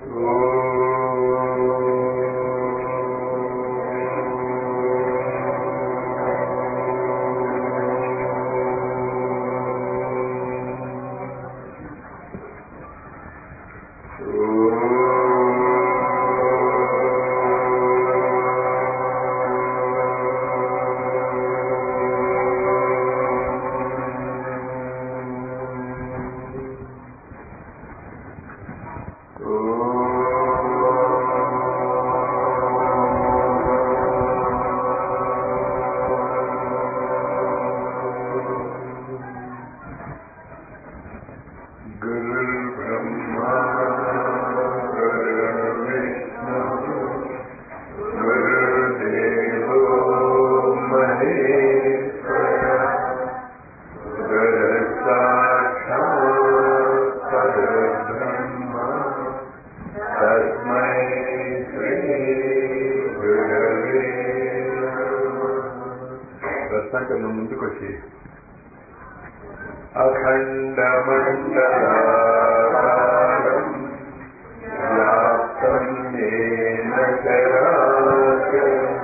गुरुर्ब्रह्मा गुरुर्विष्णु गुरुर्देवो महेश्वरः गुरुसाक्षात् परब्रह्म तस्मै श्रीगुरवे రత్నాకర్ ముందుకు వచ్చి అఖండమండలాకారం వ్యాప్తం ఏన చరాచరం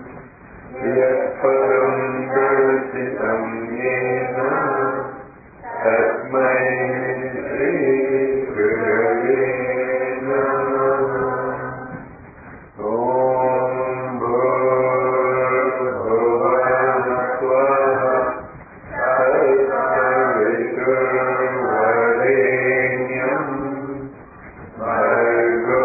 యత్పదం దర్శితం ఏన తస్మై శ్రీ గురవే నమః ఓం భూర్భువః స్వః తత్సవితుర్వరేణ్యం భర్గో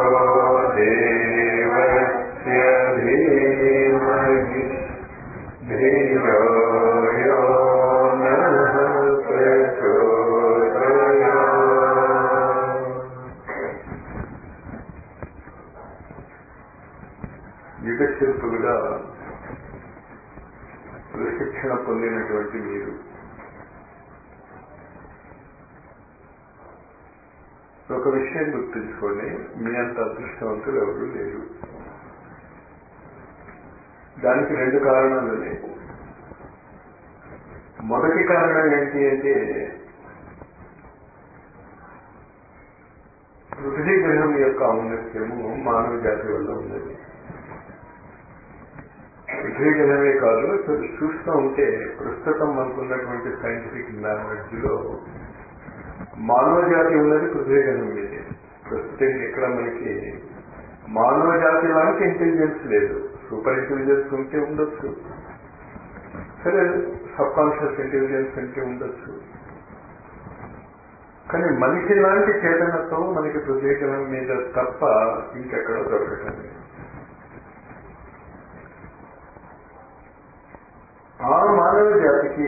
దేవస్య ధీమహి ధియో యో నః ప్రచోదయాత్ యుగశిల్పులుగా ప్రశిక్షణ పొందినటువంటి మీరు ఒక విషయం గుర్తుంచుకోండి మీ అంత అదృష్టవంతులు ఎవరు లేరు దానికి రెండు కారణాలు ఉన్నాయి మొదటి కారణం ఏంటి అంటే పృథ్వీ గ్రహం యొక్క ఔన్నత్యము మానవ జాతి వల్ల ఉన్నది పృథ్వీ గ్రహమే కాదు అసలు చూస్తూ ఉంటే ప్రస్తుతం మనకున్నటువంటి సైంటిఫిక్ నాలెడ్జ్లో మానవ జాతి ఉన్నది పృథ్వీ గ్రహం మీదే ప్రస్తుతం ఎక్కడ మనకి మానవ జాతి లాంటి ఇంటెలిజెన్స్ లేదు సూపర్ ఇంటెలిజెన్స్ ఉంటే ఉండొచ్చు సరే సబ్ కాన్షియస్ ఇంటెలిజెన్స్ అంటే ఉండొచ్చు కానీ మనిషి లాంటి చేతనతో మనకి పృథ్వీ గ్రహం మీద తప్ప ఇంకెక్కడ దొరకటం లేదు ఆ మానవ జాతికి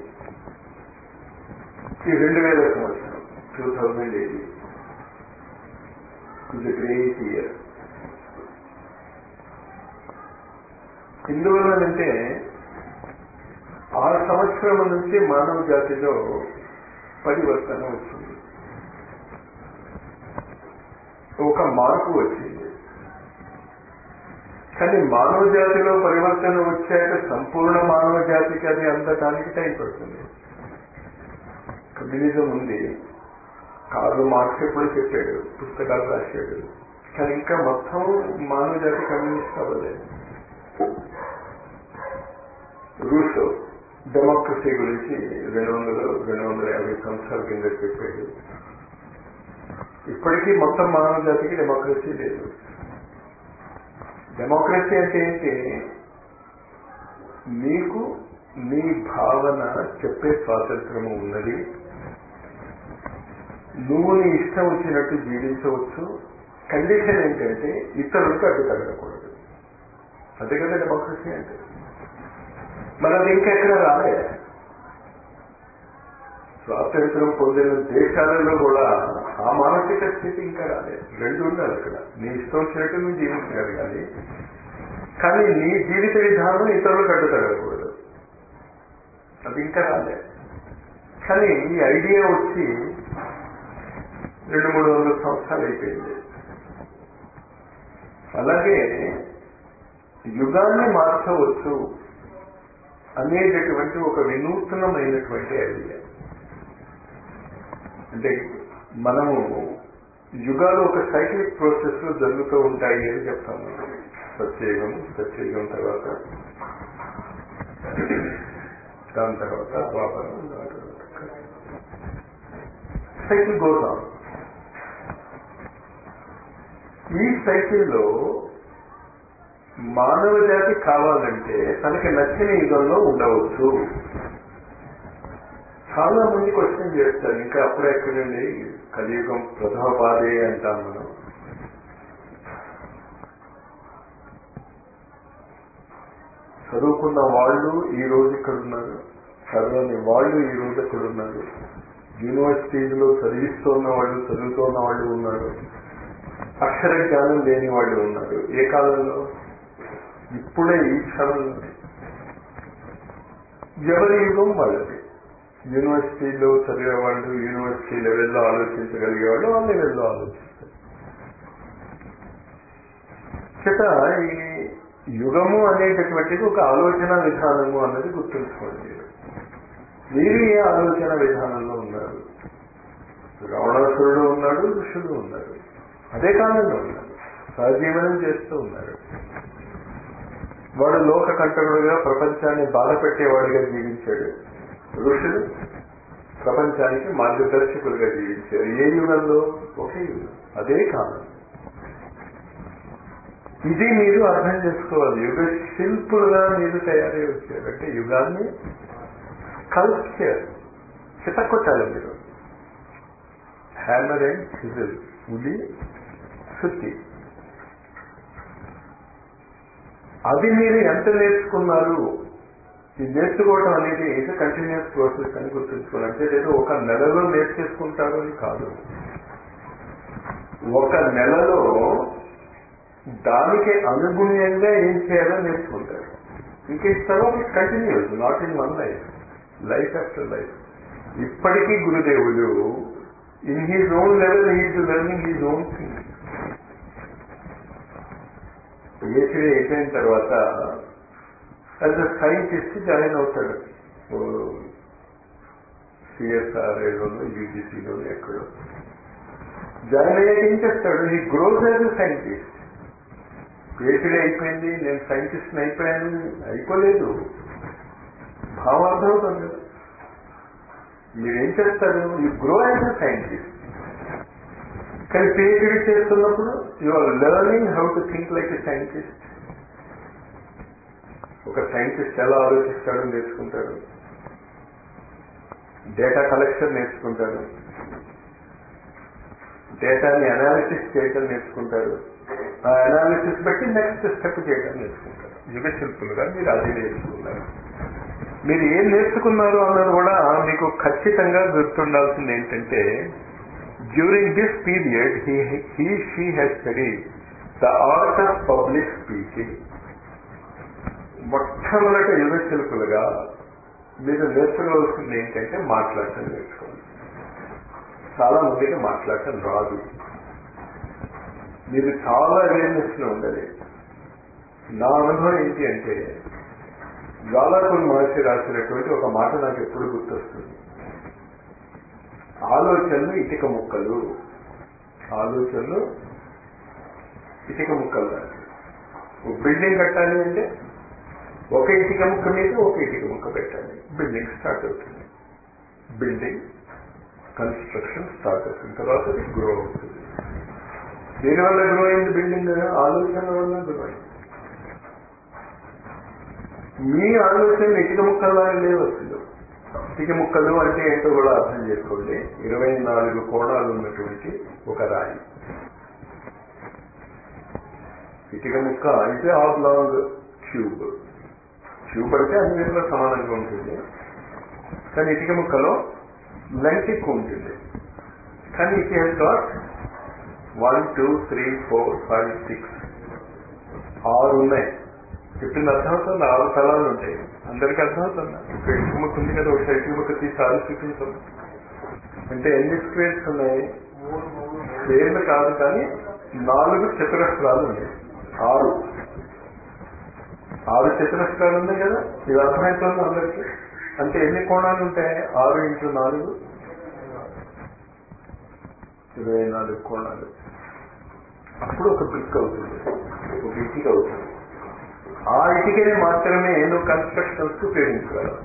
ఈ రెండు వేల సంవత్సరం టూ థౌజండ్ ఎయిటీ ఇది గ్రేట్ ఇయర్ ఎందువల్లనంటే ఆ సంవత్సరం నుంచి మానవ జాతిలో పరివర్తన వచ్చింది ఒక మార్పు వచ్చింది కానీ మానవ జాతిలో పరివర్తన వచ్చాక సంపూర్ణ మానవ జాతికి అది అందటానికి టైం పడుతుంది కమ్యూనిజం ఉంది కార్లు మార్క్స్ ఎప్పుడు చెప్పాడు పుస్తకాలు రాశాడు కానీ ఇంకా మొత్తం మానవ జాతి కమ్యూనిస్ట్ అవ్వలేదు రూసో డెమోక్రసీ గురించి రెండు వందల రెండు వందల యాభై సంవత్సరాల కింద చెప్పాడు ఇప్పటికీ మొత్తం మానవ జాతికి డెమోక్రసీ లేదు డెమోక్రసీ అంటే ఏంటి నీకు నీ భావన చెప్పే స్వాతంత్రము ఉన్నది నువ్వు నీ ఇష్టం వచ్చినట్టు జీవించవచ్చు కండిషన్ ఏంటంటే ఇతరులకు అడ్డు తగలకూడదు అదే కదా డెమోక్రసీ అంటే మరి అది ఇంకెక్కడ రాలే స్వాతంత్రం పొందిన దేశాలలో కూడా ఆ మానసిక స్థితి ఇంకా రాలేదు రెండు ఉండాలి అక్కడ నీ ఇష్టం వచ్చినట్టు నువ్వు జీవించగలగాలి కానీ నీ జీవిత విధానం ఇతరులకు అడ్డు తగలకూడదు అది ఇంకా రాలే కానీ ఈ ఐడియా వచ్చి రెండు మూడు వందల సంవత్సరాలు అయిపోయింది అలాగే యుగాన్ని మార్చవచ్చు అనేటటువంటి ఒక వినూత్నమైనటువంటి ఐడియా అంటే మనము యుగాలు ఒక సైక్లిక్ ప్రాసెస్ లో జరుగుతూ ఉంటాయి అని చెప్తాను సత్యయుగం సత్యయుగం తర్వాత దాని తర్వాత ద్వాపరం దాని తర్వాత సైకిల్ గోస్ ఆన్ ఈ సైకిల్లో మానవ జాతి కావాలంటే తనకి నచ్చిన యుగంలో ఉండవచ్చు చాలా మంది క్వశ్చన్ చేస్తారు ఇంకా అప్పుడే ఎక్కడండి కలియుగం ప్రథమ పాదే అంటాం మనం చదువుకున్న వాళ్ళు ఈ రోజు ఇక్కడ ఉన్నారు చదవని వాళ్ళు ఈ రోజు ఇక్కడ ఉన్నారు యూనివర్సిటీలో చదివిస్తున్న వాళ్ళు చదువుతున్న వాళ్ళు ఉన్నారు అక్షర జ్ఞానం లేని వాళ్ళు ఉన్నారు ఏ కాలంలో ఇప్పుడే ఈ క్షణంలో ఎవరి యుగం వాళ్ళది యూనివర్సిటీలో చదివే వాళ్ళు యూనివర్సిటీ లెవెల్లో ఆలోచించగలిగే వాళ్ళు ఆ లెవెల్లో ఆలోచిస్తారు చేత ఈ యుగము అనేటటువంటిది ఒక ఆలోచన విధానము అన్నది గుర్తుంచుకోండి మీరు ఏ ఆలోచన విధానంలో ఉన్నారు రావణాసురుడు ఉన్నాడు ఋషుడు ఉన్నారు అదే కాలంలో ఉన్నారు సహజీవనం చేస్తూ ఉన్నారు వాడు లోక కంటకుడుగా ప్రపంచాన్ని బాధ పెట్టేవాడిగా జీవించాడు ఋషులు ప్రపంచానికి మార్గదర్శకులుగా జీవించారు ఏ యుగంలో ఒకే యుగం అదే కాలం ఇది మీరు అర్థం చేసుకోవాలి యుగ శిల్పులుగా మీరు తయారై వచ్చారు అంటే యుగాన్ని కల్చర్ చితకొట్టాలి మీరు హ్యామర్ అండ్ సిజిల్ ఉలి సుత్తి అది మీరు ఎంత నేర్చుకున్నారు ఈ నేర్చుకోవడం అనేది ఇట్ కంటిన్యూస్ ప్రాసెస్ అని గుర్తుంచుకోవాలి అంటే ఏదో ఒక నెలలో నేర్చేసుకుంటారు అని కాదు ఒక నెలలో దానికి అనుగుణ్యంగా ఏం చేయాలో నేర్చుకుంటారు ఇంకా ఈ తర్వాత continues not in one life life after life ఇప్పటికీ గురుదేవులు in his own level his learning his own thing PhD అయిపోయిన తర్వాత యాజ్ అ సైంటిస్ట్ జాయిన్ అవుతాడు సిఎస్ఆర్ఏలోనూ యూజీసీలోనూ ఎక్కడో జాయిన్ అయ్యాక ఏం చేస్తాడు ఈ growth as a scientist PhD అయిపోయింది నేను సైంటిస్ట్ అయిపోయాను అయిపోలేదు భావార్థం అవుతుంది కదా మీరేం చేస్తారు ఈ గ్రో యాజ్ అ సైంటిస్ట్ కానీ పిహెచ్డీ చేస్తున్నప్పుడు you are learning how to think like a scientist ఒక సైంటిస్ట్ ఎలా ఆలోచిస్తాడో నేర్చుకుంటాడు డేటా కలెక్షన్ నేర్చుకుంటాడు డేటాని అనాలిసిస్ చేయటం నేర్చుకుంటాడు ఆ అనాలిసిస్ బట్టి నెక్స్ట్ స్టెప్ చేయడం నేర్చుకుంటారు యుగ శిల్పులుగా మీరు అది నేర్చుకున్నారు మీరు ఏం నేర్చుకున్నారు అన్నది కూడా మీకు ఖచ్చితంగా గుర్తుండాల్సింది ఏంటంటే during this period he she has study the art of public speaking మొట్టమొదట యుగ శిల్పులుగా మీరు నేర్చుకోవాల్సింది ఏంటంటే మాట్లాడటం నేర్చుకోవాలి చాలా మందికి మాట్లాడటం రాదు మీరు చాలా అవేర్నెస్ లో ఉండాలి నా అనుభవం ఏంటి అంటే జ్వాలాకుల్ మహర్షి రాసినటువంటి ఒక మాట నాకు ఎప్పుడు గుర్తొస్తుంది ఆలోచనలు ఇటుక ముక్కలు ఆలోచనలు ఇటుక ముక్కలు లాంటివి బిల్డింగ్ కట్టాలి అంటే ఒక ఇటుక ముక్క మీద ఒక ఇటుక ముక్క పెట్టాలి బిల్డింగ్ స్టార్ట్ అవుతుంది బిల్డింగ్ కన్స్ట్రక్షన్ స్టార్ట్ అవుతుంది తర్వాత అది గ్రో అవుతుంది దేనివల్ల గ్రో అయింది బిల్డింగ్ ఆలోచన వల్ల గ్రో అయింది మీ ఆలోచన ఇటుక ముక్కల్లాగా లేవు అసలు ఇటుక ముక్కలు అంటే ఏంటో కూడా అర్థం చేసుకోండి ఇరవై నాలుగు కోణాలు ఉన్నటువంటి ఒక రాయి ఇటుక ముక్క అయితే హాఫ్ లాంగ్ క్యూబ్ క్యూబ్ అంటే అన్ని విధంగా సమానంగా ఉంటుంది కానీ ఇటుక ముక్కలో లెంత్ ఎక్కువ ఉంటుంది కానీ it has got one two three four five six ఆరు ఉన్నాయి చెప్పింది అర్థమవుతుంది ఆరు స్థలాలు ఉంటాయి అందరికీ అర్థమవుతుందా ఒక ఇటుక ముక్క ఉంది కదా ఒక ఇటుక ముక్క తీసి ఆరు చూపించాం అంటే ఎన్ని స్క్వేర్స్ ఉన్నాయి స్క్వేర్లు కాదు కానీ నాలుగు చతురస్రాలు ఉన్నాయి ఆరు ఆరు చతురస్రాలు ఉన్నాయి కదా ఇది అర్థమవుతుంది అందరికీ అంటే ఎన్ని కోణాలు ఉంటాయి ఆరు ఇంటూ నాలుగు ఇరవై నాలుగు కోణాలు అప్పుడు ఒక బ్రిక్ అవుతుంది ఒక ఇటుక అవుతుంది ఆ ఇటుకని మాత్రమే నువ్వు కన్స్ట్రక్షన్స్ కు ఉపయోగించగలవు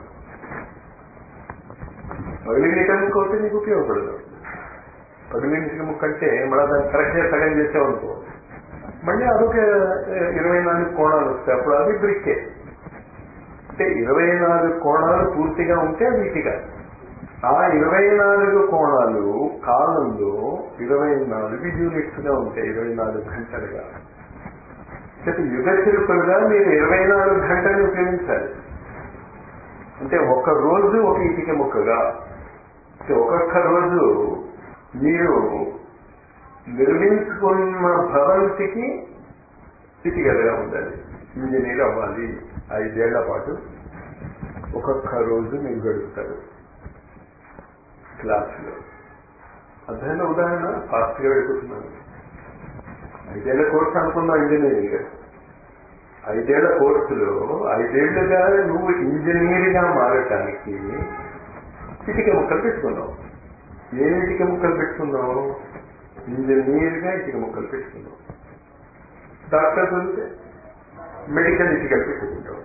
పగిలిన ఇటుక ముక్క అయితే నీకు ఉపయోగపడదు పగిలిన ఇటుక ముక్క అంటే మళ్ళీ దాన్ని కరెక్ట్గా సగం చేసావనుకో మళ్ళీ అదొక ఇరవై నాలుగు కోణాలు వస్తాయి అప్పుడు అది బ్రిక్కే అంటే ఇరవై నాలుగు కోణాలు పూర్తిగా ఉంటే అది ఇటుక ఆ ఇరవై నాలుగు కోణాలు కాలంలో ఇరవై నాలుగు యూనిట్స్ గా ఉంటాయి ఇరవై నాలుగు గంటలుగా చెప్పి యుగ చిరుకులుగా మీరు ఇరవై నాలుగు గంటలు ఉపయోగించాలి అంటే ఒక రోజు ఒక ఇటుక ముక్కగా అంటే ఒక్కొక్క రోజు మీరు నిర్మించుకున్న భవంతికి ఇటుకలుగా ఉండాలి ఇంజనీర్ అవ్వాలి ఐదేళ్ల పాటు ఒక్కొక్క రోజు మీరు గడుపుతారు క్లాసులో అర్థమైన ఉదాహరణ ఫాస్ట్ గా వెళ్ళిపోతున్నాను ఐదేళ్ల కోర్సు అనుకున్నావు ఇంజనీరింగ్ ఐదేళ్ల కోర్సులో ఐదేళ్లుగా నువ్వు ఇంజనీర్ గా మారటానికి ఇటుక ముక్కలు పెట్టుకున్నావు ఏ ఇటుక ముక్కలు పెట్టుకున్నావు ఇంజనీర్ గా ఇటుక ముక్కలు పెట్టుకున్నావు డాక్టర్ చదివితే మెడికల్ ఇటుకలు పెట్టుకుంటావు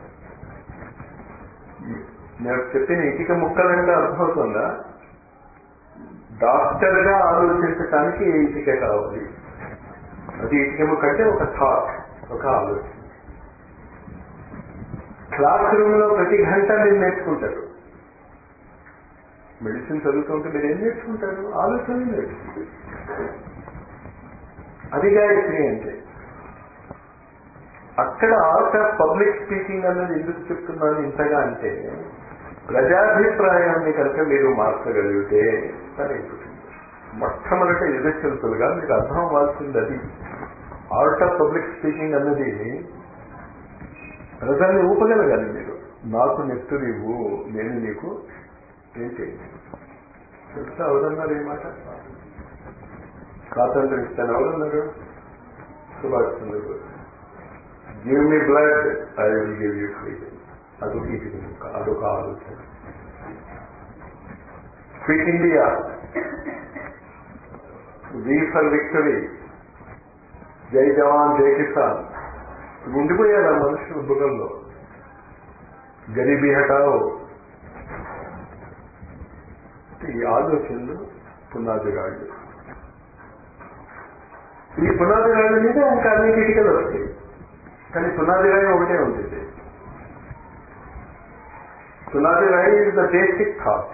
నేను చెప్పిన ఇటుక ముక్కలంటే అర్థమవుతుందా డాక్టర్ గా ఆలోచించటానికి ఏ ఇటుక కావాలి అది ఇటుక ముక్క అంటే ఒక థాట్ ఒక ఆలోచన క్లాస్ రూమ్ లో ప్రతి గంట మీరు నేర్చుకుంటారు మెడిసిన్ చదువుతుంటే మీరు ఏం నేర్చుకుంటారు ఆలోచన నేర్చుకుంటారు అది గాయత్రి అంటే అక్కడ ఆర్ట్ ఆఫ్ పబ్లిక్ స్పీకింగ్ అన్నది ఎందుకు చెప్తున్నాను ఇంతగా అంటే ప్రజాభిప్రాయాన్ని కనుక మీరు మార్చగలిగితే సరైపోతుంది మొట్టమొదట యుధశిల్పులుగా మీకు అర్థం అవ్వాల్సింది అది ఆర్ట్ ఆఫ్ పబ్లిక్ స్పీకింగ్ అన్నది ప్రజల్ని ఊపగలగాలి మీరు నాకు నెత్తురు ఇవ్వు నేను నీకు ఏం చేయండి తెలుసా ఎవరన్నారు ఈ మాట స్వాతంత్రం ఇస్తాను ఎవరన్నారు Subhash Chandrabose give me blood I will give you freedom అదొక ఇటుక ముక్క అదొక ఆలోచన quit India V for victory జై జవాన్ జై కిసాన్ ఉండిపోయారు ఆ మనుషులు బుగంలో గరీబీ హటావో ఈ ఆలోచనలు పునాది రాళ్ళు ఈ పునాది రాళ్ళ మీద ఇంకా అన్ని కిటికలు వస్తాయి కానీ పునాది రాయి ఒకటే ఉంటుంది పునాది రాయి ఇస్ ద బేసిక్ థాట్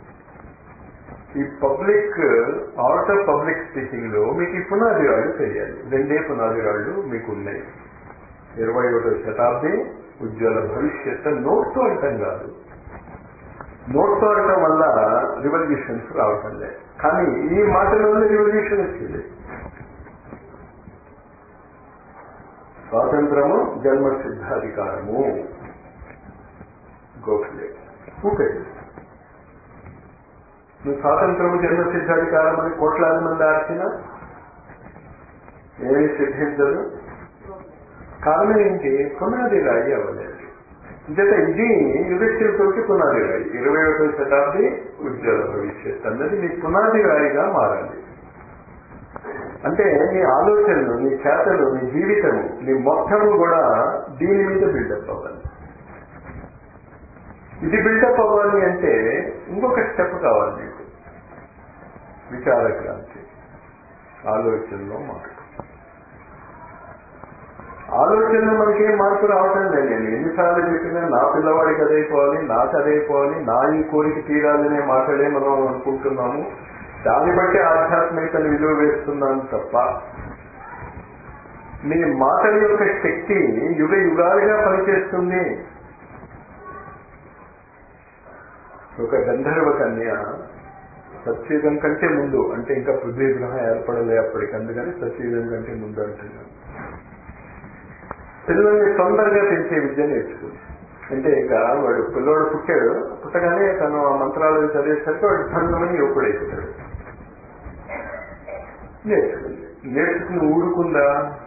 ఈ public art of public speaking లో మీకు ఈ పునాది రాళ్ళు తెలియాలి రెండే పునాది రాళ్ళు మీకు ఉన్నాయి ఇరవై ఒకటో శతాబ్ది ఉజ్వల భవిష్యత్ నోట్తో అంటాం కాదు నోట్తో అనటం వల్ల రివల్యూషన్స్ రావటం లేదు కానీ ఈ మాటలోనే రివల్యూషన్ వచ్చింది స్వాతంత్రము జన్మ సిద్ధాధికారము గోఖలే ఊకేది నువ్వు స్వాతంత్రము జన్మ సిద్ధాధికారం అని కోట్లాది మంది ఆర్చిన ఏమి సిద్ధించదు కారణం ఏంటి పునాది రాయి అవ్వలేదు ఇంతట ఇది యుధిష్ఠిరుడికి పునాది రాయి ఇరవై ఒకటో శతాబ్ది ఉజ్వల భవిష్యత్ అన్నది నీ పునాది రాయిగా మారాలి అంటే నీ ఆలోచనలు నీ చేతలు నీ జీవితము నీ మొత్తము కూడా దీని మీద బిల్డప్ అవ్వాలి ఇది బిల్డప్ అవ్వాలి అంటే ఇంకొక స్టెప్ కావాలి నీకు విచార క్రాంతి ఆలోచనలో మార్పు ఆలోచనలో మనకేం మార్పు రావటం లేదు నేను ఎన్నిసార్లు చెప్పినా నా పిల్లవాడికి అదైపోవాలి నాకు అదైపోవాలి నా ఈ కోరిక తీరాలనే మాటలే మనం అనుకుంటున్నాము దాన్ని బట్టి ఆధ్యాత్మికతను విలువ వేస్తున్నాను తప్ప మీ మాటల యొక్క శక్తి యుగ యుగాలుగా పనిచేస్తుంది ఒక గంధర్వ కన్య సత్యుగం కంటే ముందు అంటే ఇంకా పృథ్వీ గ్రహం ఏర్పడలే అప్పటికి అందుకని సత్యుగం కంటే ముందు అంటున్నాను పిల్లల్ని తొందరగా పెంచే విద్య నేర్చుకుంది అంటే ఇక వాడు పిల్లోడు పుట్టాడు పుట్టగానే తను ఆ మంత్రాలను చదివేసరికి వాడు ధనమని యువకుడైపోతాడు నేర్చుకుంది నేర్చుకుని ఊరుకుందా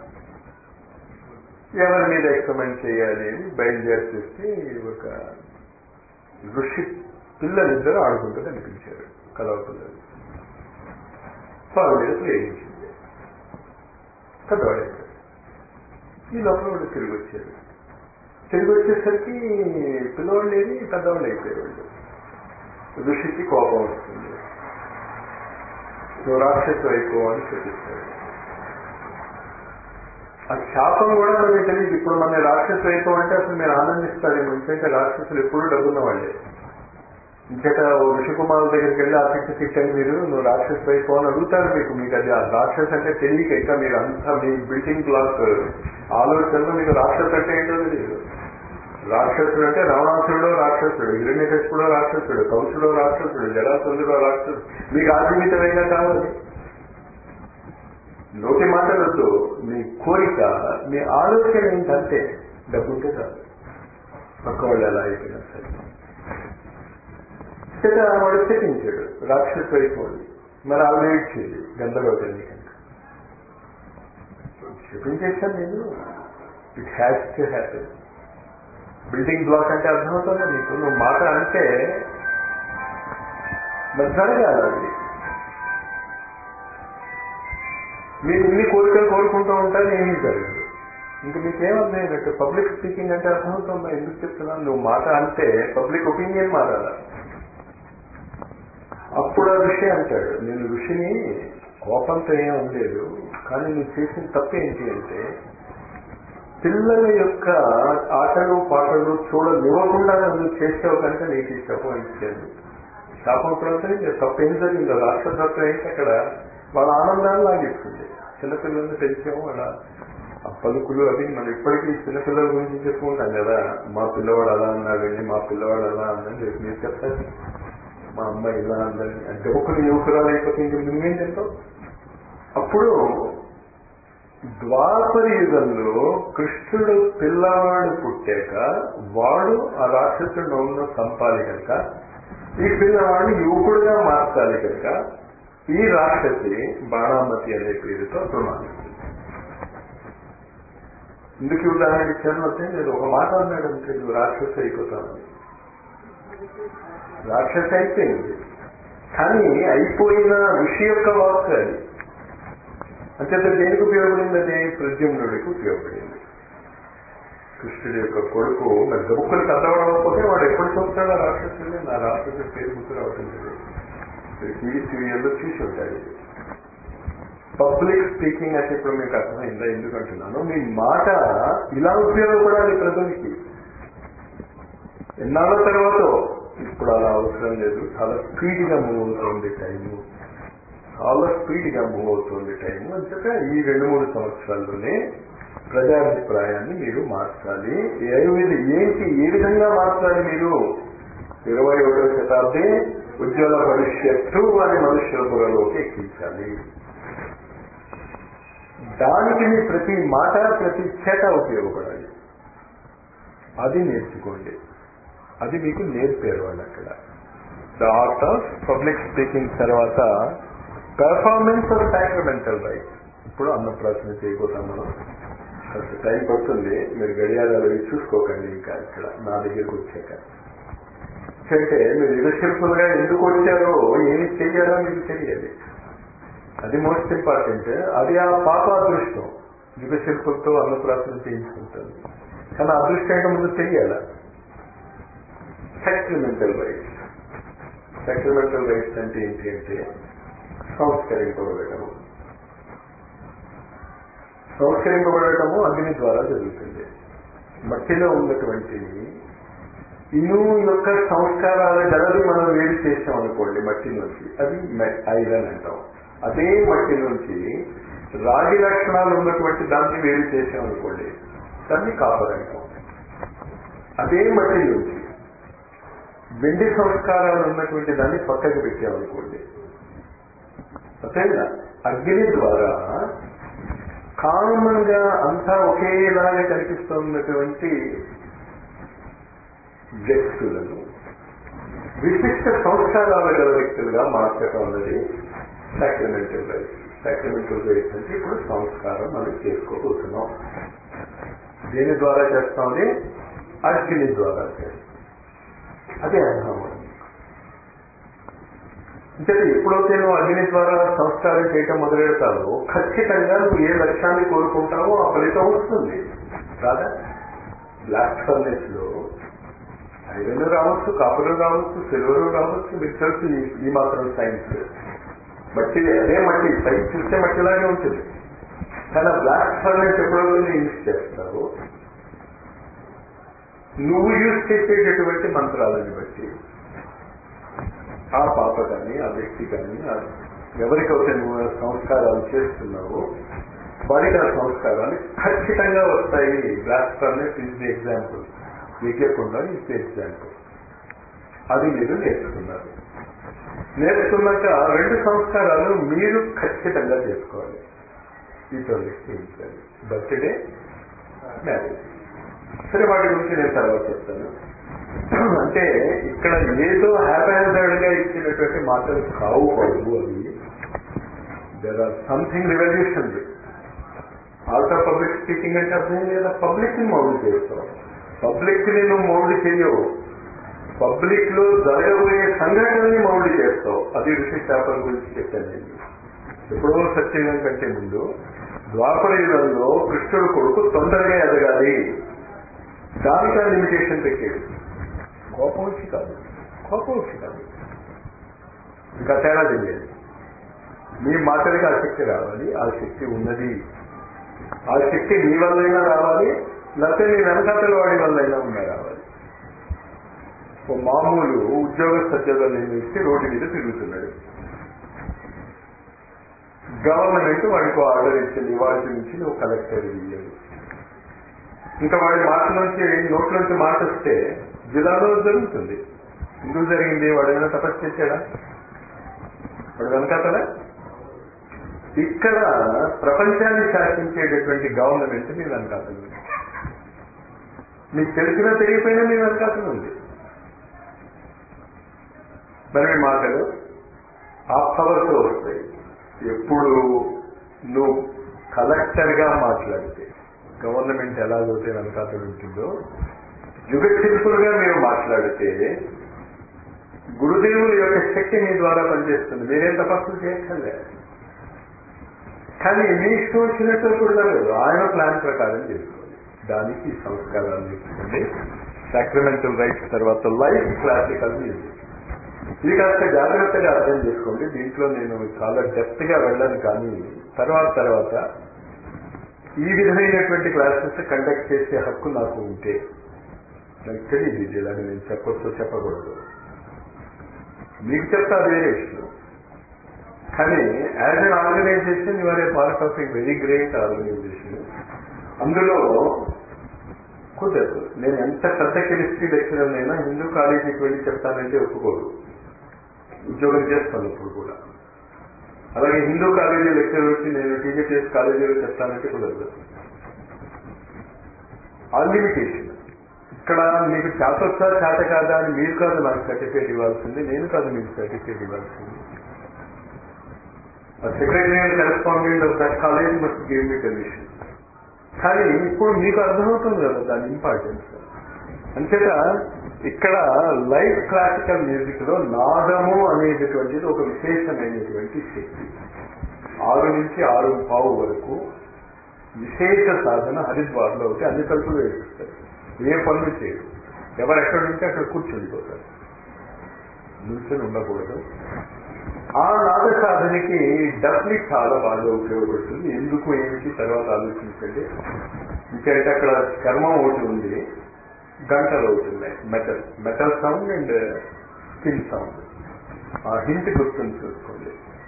ఎవరి మీద ఎక్స్పెరిమెంట్ చేయాలి అని బయలుదేరి చూస్తే ఒక ఋషి పిల్లలిద్దరూ ఆడుకుంటూ కనిపించారు కలవ పిల్లలు పాలు మీద ప్రేమించింది పెద్దవాడైపోయాడు ఈ లోపల వాడు తిరిగి వచ్చాడు తిరిగి వచ్చేసరికి పిల్లవాళ్ళు ఏది పెద్దవాళ్ళు అయిపోయేవాళ్ళు ఋషికి కోపం వస్తుంది నువ్వు రాక్షసు అయిపో అని చూపిస్తాడు ఆ శాపం కూడా మనకి తెలియదు ఇప్పుడు మన రాక్షసు అయిపో అంటే అసలు మీరు ఆనందిస్తారేమో ఎందుకంటే రాక్షసులు ఎప్పుడూ డబ్బున్న వాళ్ళే ఇంకేట ఓ ఋషికుమారుల దగ్గరికి వెళ్ళి ఆ తిట్టు తిట్టని మీరు నువ్వు రాక్షసు అయిపో అని అడుగుతారు మీకు మీకు అది ఆ రాక్షస్ అంటే తెలియక ఇంకా మీరు అంతా మీ బిల్డింగ్ బ్లాక్ ఆలోచనలో మీకు రాక్షసు అంటే ఏంటో తెలియదు రాక్షసుడు అంటే రావణాసుడు రాక్షసుడు హిరణ్యకృష్ణుడు రాక్షసుడు కంసుడు రాక్షసుడు జరాసంధుడు రాక్షసుడు మీకు ఆజీవితమైనా కావాలి నోటి మాటలతో మీ కోరిక మీ ఆలోచన ఏంటంటే డబ్బుంటే చాలు పక్క వాళ్ళు ఎలా అయిపోయినా సరే చేత వాడు శపించాడు రాక్షసు అయిపోయింది మరి ఆవిడ ఏడ్చేది గంధర్వతల్లి కనుక శపించేశాను నేను it has to happy building block అంటే అర్థమవుతుందా నీకు నువ్వు మాట అంటే మరి జరగాలి అది మీరు ఇన్ని కోరికలు కోరుకుంటూ ఉంటారు ఏమీ జరగదు ఇంకా మీకేం అర్థమైనట్టు పబ్లిక్ స్పీకింగ్ అంటే అర్థమవుతుందా ఎందుకు చెప్తున్నాను నువ్వు మాట అంటే పబ్లిక్ ఒపీనియన్ మారాలా అప్పుడు ఆ ఋషి అంటాడు నేను ఋషిని కోపంతో ఏం అనలేదు కానీ నువ్వు చేసిన తప్పు ఏంటి అంటే పిల్లల యొక్క ఆటలు పాటలు చూడనివ్వకుండా నువ్వు చేసావు కనుక నీకు ఈ శాపం ఇచ్చాను శాపం కూడా తప్పేం జరిగిందో రాష్ట్రతత్వం ఏంటి అక్కడ వాళ్ళ ఆనందాన్ని లాగిస్తుంది చిన్నపిల్లల్ని పెంచాము వాళ్ళ ఆ పలుకులు అవి మనం ఇప్పటికీ చిన్నపిల్లల గురించి చెప్పుకుంటాం కదా మా పిల్లవాడు అలా అన్నాడండి మా పిల్లవాడు అలా అన్నాడు రేపు మీరు చెప్తారు మా అమ్మాయి ఇలా అందని అంటే ఒకరు యువకురాలు అయిపోతే ఇంక నువ్వేం తింటావు అప్పుడు ద్వాపర యుగంలో కృష్ణుడు పిల్లవాడు పుట్టాక వాడు ఆ రాక్షసుడు ఉన్న సంపాలి కనుక ఈ పిల్లవాడిని యువకుడుగా మార్చాలి కనుక ఈ రాక్షసి బాణామతి అనే పేరుతో ప్రమాణిస్తుంది ఎందుకు ఉదాహరణ ఇచ్చాను అంటే నేను ఒక మాట అన్నాడు అంటే నువ్వు రాక్షసి అయిపోతానని రాక్షసి అయిపోయింది కానీ అయిపోయిన ఋషి యొక్క వాక్ అది అంచేత దేనికి ఉపయోగపడింది అది ప్రద్యుమ్నుడికి ఉపయోగపడింది కృష్ణుడి యొక్క కొడుకు మరి గబుక్కులు కదవడకపోతే వాడు ఎప్పుడు చూస్తాడో రాక్షసుని నా రాక్షసు పేరు గుర్తు రావటం లేదు టీవీ సీరియల్లో చూసి ఉంటాడు ఇది పబ్లిక్ స్పీకింగ్ అంటే ఇప్పుడు మీకు అర్థమైందా ఎందుకు అంటున్నాను మీ మాట ఇలా ఉపయోగపడాలి ప్రజలకి ఎన్నాళ్ళ తర్వాత ఇప్పుడు అలా అవసరం లేదు చాలా స్పీడ్ గా మూవ్ అవుతుంది టైము చాలా స్పీడ్ గా మూవ్ అవుతుంది టైము అంతక ఈ రెండు మూడు సంవత్సరాల్లోనే ప్రజాభిప్రాయాన్ని మీరు మార్చాలి ఏది ఏంటి ఏ విధంగా మార్చాలి మీరు ఇరవై ఒకటో శతాబ్ది ఉజ్వల భవిష్యత్తు అని మనుష్యుల బుర్రలోకి ఎక్కించాలి దానికి మీ ప్రతి మాట ప్రతి చేత ఉపయోగపడాలి అది నేర్చుకోండి అది మీకు నేర్పారు వాళ్ళు అక్కడ the art of public speaking తర్వాత పెర్ఫార్మెన్స్ ఆఫ్ సాక్రమెంటల్ రైట్ ఇప్పుడు అన్నప్రాసన చేయబోతాం మనం కాస్త టైం పడుతుంది మీరు గడియారాలు అవి చూసుకోకండి ఇంకా ఇక్కడ నా దగ్గరికి వచ్చాక అంటే మీరు యుగశిల్పులుగా ఎందుకు వచ్చారో ఏమి చెయ్యాలో మీకు తెలియాలి అది మోస్ట్ ఇంపార్టెంట్ అది ఆ పాప అదృష్టం యుగశిల్పులతో అన్నప్రాసన చేయించుకుంటుంది కానీ అదృష్టం ఏంటో ముందు తెలియాల సాక్రిమెంటల్ రైట్స్ సాక్రిమెంటల్ రైట్స్ అంటే ఏంటి అంటే సంస్కరింపబడటము సంస్కరింపబడటము అగ్ని ద్వారా జరుగుతుంది మట్టిలో ఉన్నటువంటి ఇను యొక్క సంస్కారాల గలది మనం వేడి చేస్తాం అనుకోండి మట్టి నుంచి అది ఐరన్ అంటాం అదే మట్టి నుంచి రాగి లక్షణాలు ఉన్నటువంటి దాన్ని వేడి చేసాం అనుకోండి దాన్ని కాపర్ అంటాం అదే మట్టి నుంచి వెండి సంస్కారాలు ఉన్నటువంటి దాన్ని పక్కకు పెట్టామనుకోండి అంతేనా అగ్ని ద్వారా కామన్ గా అంతా ఒకేలాగా కనిపిస్తున్నటువంటి వ్యక్తులను విశిష్ట సంస్కారాల గల వ్యక్తులుగా మార్చడం అన్నది సాక్రిమెంటల్ రైట్స్ సాక్రిమెంటల్ రైట్స్ అంటే ఇప్పుడు సంస్కారం మనం చేసుకోబోతున్నాం దేని ద్వారా చేస్తామని అగ్ని ద్వారా చేస్తాం అదే అర్థం అంటే ఎప్పుడైతే నువ్వు అగ్ని ద్వారా సంస్కారం చేయటం మొదలెడతావో ఖచ్చితంగా నువ్వు ఏ లక్ష్యాన్ని కోరుకుంటావో ఆ ఫలితం వస్తుంది కాదా బ్లాస్ట్ ఫర్నెస్ లో ఐరన్ రావచ్చు కాపర్ రావచ్చు సిల్వర్ రావచ్చు మీకు తెలుసు ఈ- ఈ మాత్రం సైన్స్ మట్టి అదే మట్టి సైన్స్ చూస్తే మట్టిలాగే ఉంటుంది కానీ ఆ బ్లాస్ట్ ఫర్నెస్ ఎప్పుడైతే యూజ్ చేస్తావో నువ్వు యూజ్ చేసేటటువంటి మంత్రాలని బట్టి ఆ పాప కానీ ఆ వ్యక్తి కానీ ఆ ఎవరికైతే నువ్వు ఆ సంస్కారాలు చేస్తున్నావో వారికి ఆ సంస్కారాలు ఖచ్చితంగా వస్తాయి blast furnace is the example యజ్ఞకుండా ఇస్ ది ఎగ్జాంపుల్ అది మీరు నేర్చుకున్నారు నేర్చుకున్నాక రెండు సంస్కారాలు మీరు ఖచ్చితంగా చేసుకోవాలి ఇతరులకి బర్త్డే మ్యారేజ్ సరే వాటి గురించి నేను తర్వాత చెప్తాను అంటే ఇక్కడ ఏదో హ్యాపీ గా ఇచ్చినటువంటి మాటలు కావు బాబు అవి దర్ ఆర్ సంథింగ్ రివల్యూషన్ ఆల్టో పబ్లిక్ స్పీకింగ్ అంటే అర్థం లేదా పబ్లిక్ ని మౌల్డ్ చేస్తావు పబ్లిక్ ని నువ్వు మౌల్డ్ చేయవు పబ్లిక్ లో జరగబోయే సంఘటనని మౌల్డ్ చేస్తావు అది ఋషి శాపల గురించి చెప్పాను నేను ఎప్పుడో సత్యయుగం కంటే ముందు ద్వాపర యుగంలో కృష్ణుడు కొడుకు తొందరగా ఎదగాలి దానికి ఆ లిమిటేషన్ పెట్టాడు కోపం వచ్చి కాదు కోపం వచ్చి కాదు ఇంకా తేడా తెలియదు మీ మాటలకి ఆ శక్తి రావాలి ఆ శక్తి ఉన్నది ఆ శక్తి మీ వల్లైనా రావాలి లేకపోతే మీ వెనకాతల వాడి వల్లైనా ఉన్నా రావాలి ఓ మామూలు ఉద్యోగ సత్యోగాలు ఇస్తే రోడ్డు మీద తిరుగుతున్నాడు గవర్నమెంట్ వాడికి ఆర్డర్ ఇచ్చింది ఇవాళ నుంచి నువ్వు కలెక్టర్ ఇయ్యాలి ఇంకా వాడి మాట నుంచి నోట్ల నుంచి మాట వస్తే జిల్లాలో జరుగుతుంది ఎందుకు జరిగింది వాడు ఏమైనా తపస్సు చేశాడా వాడు వెనకాతల ఇక్కడ ప్రపంచాన్ని శాసించేటటువంటి గవర్నమెంట్ మీ వెనకాతలు ఉంది మీకు తెలిసినా తెలియపోయినా మీ వెనకాతలు ఉంది మరి మీ మాటలు ఆ పవర్తో వస్తాయి ఎప్పుడు నువ్వు కలెక్టర్ గా మాట్లాడితే గవర్నమెంట్ ఎలాగైతే వెనకాతలు ఉంటుందో యుగశిల్పులుగా గా మీరు మాట్లాడితే గురుదేవుల యొక్క శక్తి మీ ద్వారా పనిచేస్తుంది మీరేం తపస్సులు చేయక్కర్లే కానీ మీ ఇష్టం వచ్చినట్టు కూడా లేదు ఆయన ప్లాన్ ప్రకారం చేసుకోండి దానికి సంస్కారాలు నేర్చుకోండి సాక్రమెంటల్ రైట్స్ తర్వాత లైఫ్ క్లాసికల్ మ్యూజిక్ ఇది కాస్త జాగ్రత్తగా అర్థం చేసుకోండి దీంట్లో నేను చాలా డెప్త్ గా వెళ్ళను కానీ తర్వాత తర్వాత ఈ విధమైనటువంటి క్లాసెస్ కండక్ట్ చేసే హక్కు నాకు ఉంటే నాకు తెలియదు ఇది ఇలాగ నేను చెప్పొచ్చు చెప్పకూడదు మీకు చెప్తా అది వేరే విషయం కానీ as an organisation your a part of a very great organisation అందులో కుదరదు నేను ఎంత పెద్ద కెమిస్ట్రీ లెక్చరర్ అయినా హిందూ కాలేజీకి వెళ్ళి చెప్తానంటే ఒప్పుకోడు ఉద్యోగం చేస్తాను ఇప్పుడు కూడా అలాగే హిందూ కాలేజీ లెక్చర్ వచ్చి నేను టీజీటీఎస్ కాలేజీలో చెప్తానంటే కుదరదు ఆ లిమిటేషన్ ఇక్కడ మీకు చేతొచ్చా చేత కాదా అని మీరు కాదు నాకు సర్టిఫికేట్ ఇవ్వాల్సింది నేను కాదు మీకు సర్టిఫికేట్ ఇవ్వాల్సింది secretary and correspondent of that college must give me permission కానీ ఇప్పుడు మీకు అర్థమవుతుంది కదా దాని ఇంపార్టెన్స్ అంచేత ఇక్కడ లైవ్ క్లాసికల్ మ్యూజిక్ లో నాదము అనేటటువంటిది ఒక విశేషమైనటువంటి శక్తి ఆరు నుంచి ఆరు పావు వరకు విశేష సాధన హరిద్వార్ లో ఒకటి అన్ని తలుపులు వేసిస్తారు ఏ పనులు చేయరు ఎవరు ఎక్కడ ఉంటే అక్కడ కూర్చుండిపోతారు నిల్చొని ఉండకూడదు ఆ నాద సాధనకి డబ్లీ చాలా బాగా ఉపయోగపడుతుంది ఎందుకు ఏమిటి తర్వాత ఆలోచించండి ఇంకంటే అక్కడ చర్మం ఒకటి ఉంది గంటలు అవుతున్నాయి metal metal sound and skin sound ఆ హింట్ గుర్తుని చూసుకోండి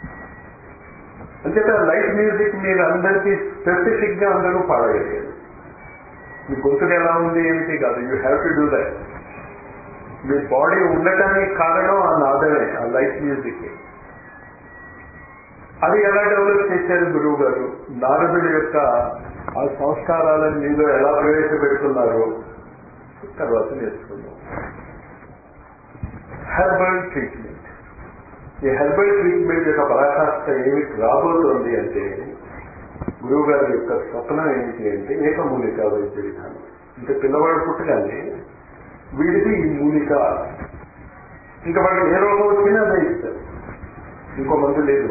అంచేత లైట్ మ్యూజిక్ మీరు అందరికీ స్పెసిఫిక్ గా అందరూ పాడగలిగారు మీ గొంతుకు ఎలా ఉంది ఏమిటి కాదు you have to do that మీ బాడీ ఉండటానికి కారణం ఆ నాదమే ఆ లైట్ మ్యూజిక్ అది ఎలా డెవలప్ చేశారు గురువు గారు నారదుడి యొక్క ఆ సంస్కారాలను మీలో ఎలా ప్రవేశపెడుతున్నారో తర్వాత నేర్చుకుందాం హెర్బల్ ట్రీట్మెంట్ ఈ హెర్బల్ ట్రీట్మెంట్ యొక్క పరాకాష్ట ఏమి రాబోతోంది అంటే గురువు గారి యొక్క స్వప్నం ఏమిటి అంటే ఏకమూలిక వైద్య విధానం ఇంకా పిల్లవాడు పుట్టగానే వీడిది ఈ మూలిక ఇంకా వాడికి ఏ రోగం వచ్చినా అదే ఇస్తారు ఇంకో మందు లేదు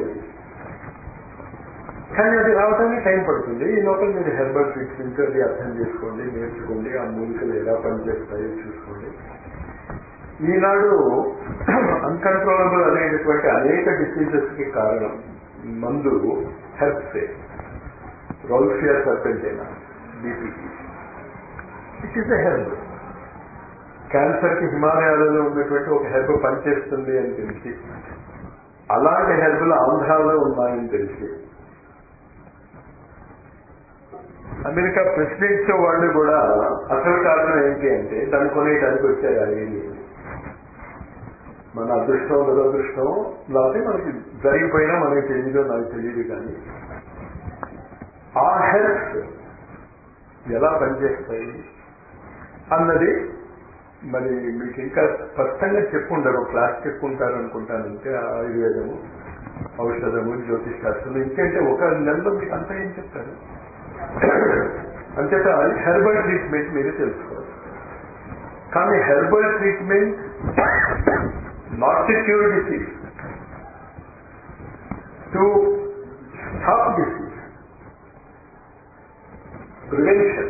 కానీ అది రావడానికి టైం పడుతుంది ఈ లోపల మీరు హెర్బల్ ట్రీట్మెంట్ అది అర్థం చేసుకోండి నేర్చుకోండి ఆ మూలికలు ఎలా పనిచేస్తాయో చూసుకోండి ఈనాడు అన్కంట్రోలబుల్ అనేటటువంటి అనేక డిసీజెస్ కి కారణం మందు హెర్బ్స్ రోల్ఫియా సర్పెంటైనా బీపీకి it is a herb cancer కి హిమాలయాలలో ఉన్నటువంటి ఒక హెర్బ్ పనిచేస్తుంది అని తెలిసి అలాంటి హెర్బులు ఆంధ్రాలో ఉన్నాయని తెలిసి అమెరికా ప్రెసిడెంట్స్ వాళ్ళు కూడా అసలు కారణం ఏంటి అంటే దాన్ని కొనేయడానికి వచ్చారు ఆ ఏరియా మన అదృష్టం దురదృష్టం లేకపోతే మనకి జరిగిపోయినా మనకి తెలియదు నాకు తెలియదు కానీ ఆ హెల్త్ ఎలా పనిచేస్తాయి అన్నది మరి మీకు ఇంకా స్పష్టంగా చెప్పుండరు క్లాస్ చెప్పుంటారు అనుకుంటానంటే ఆయుర్వేదము ఔషధము జ్యోతిష్ శాస్త్రం ఇంకేంటే ఒక నెలలో మీకు అంతా ఏం చెప్తారు అంతేత హెర్బల్ ట్రీట్మెంట్ మీరు తెలుసుకోవాలి కానీ herbal treatment not to cure disease to stop disease prevention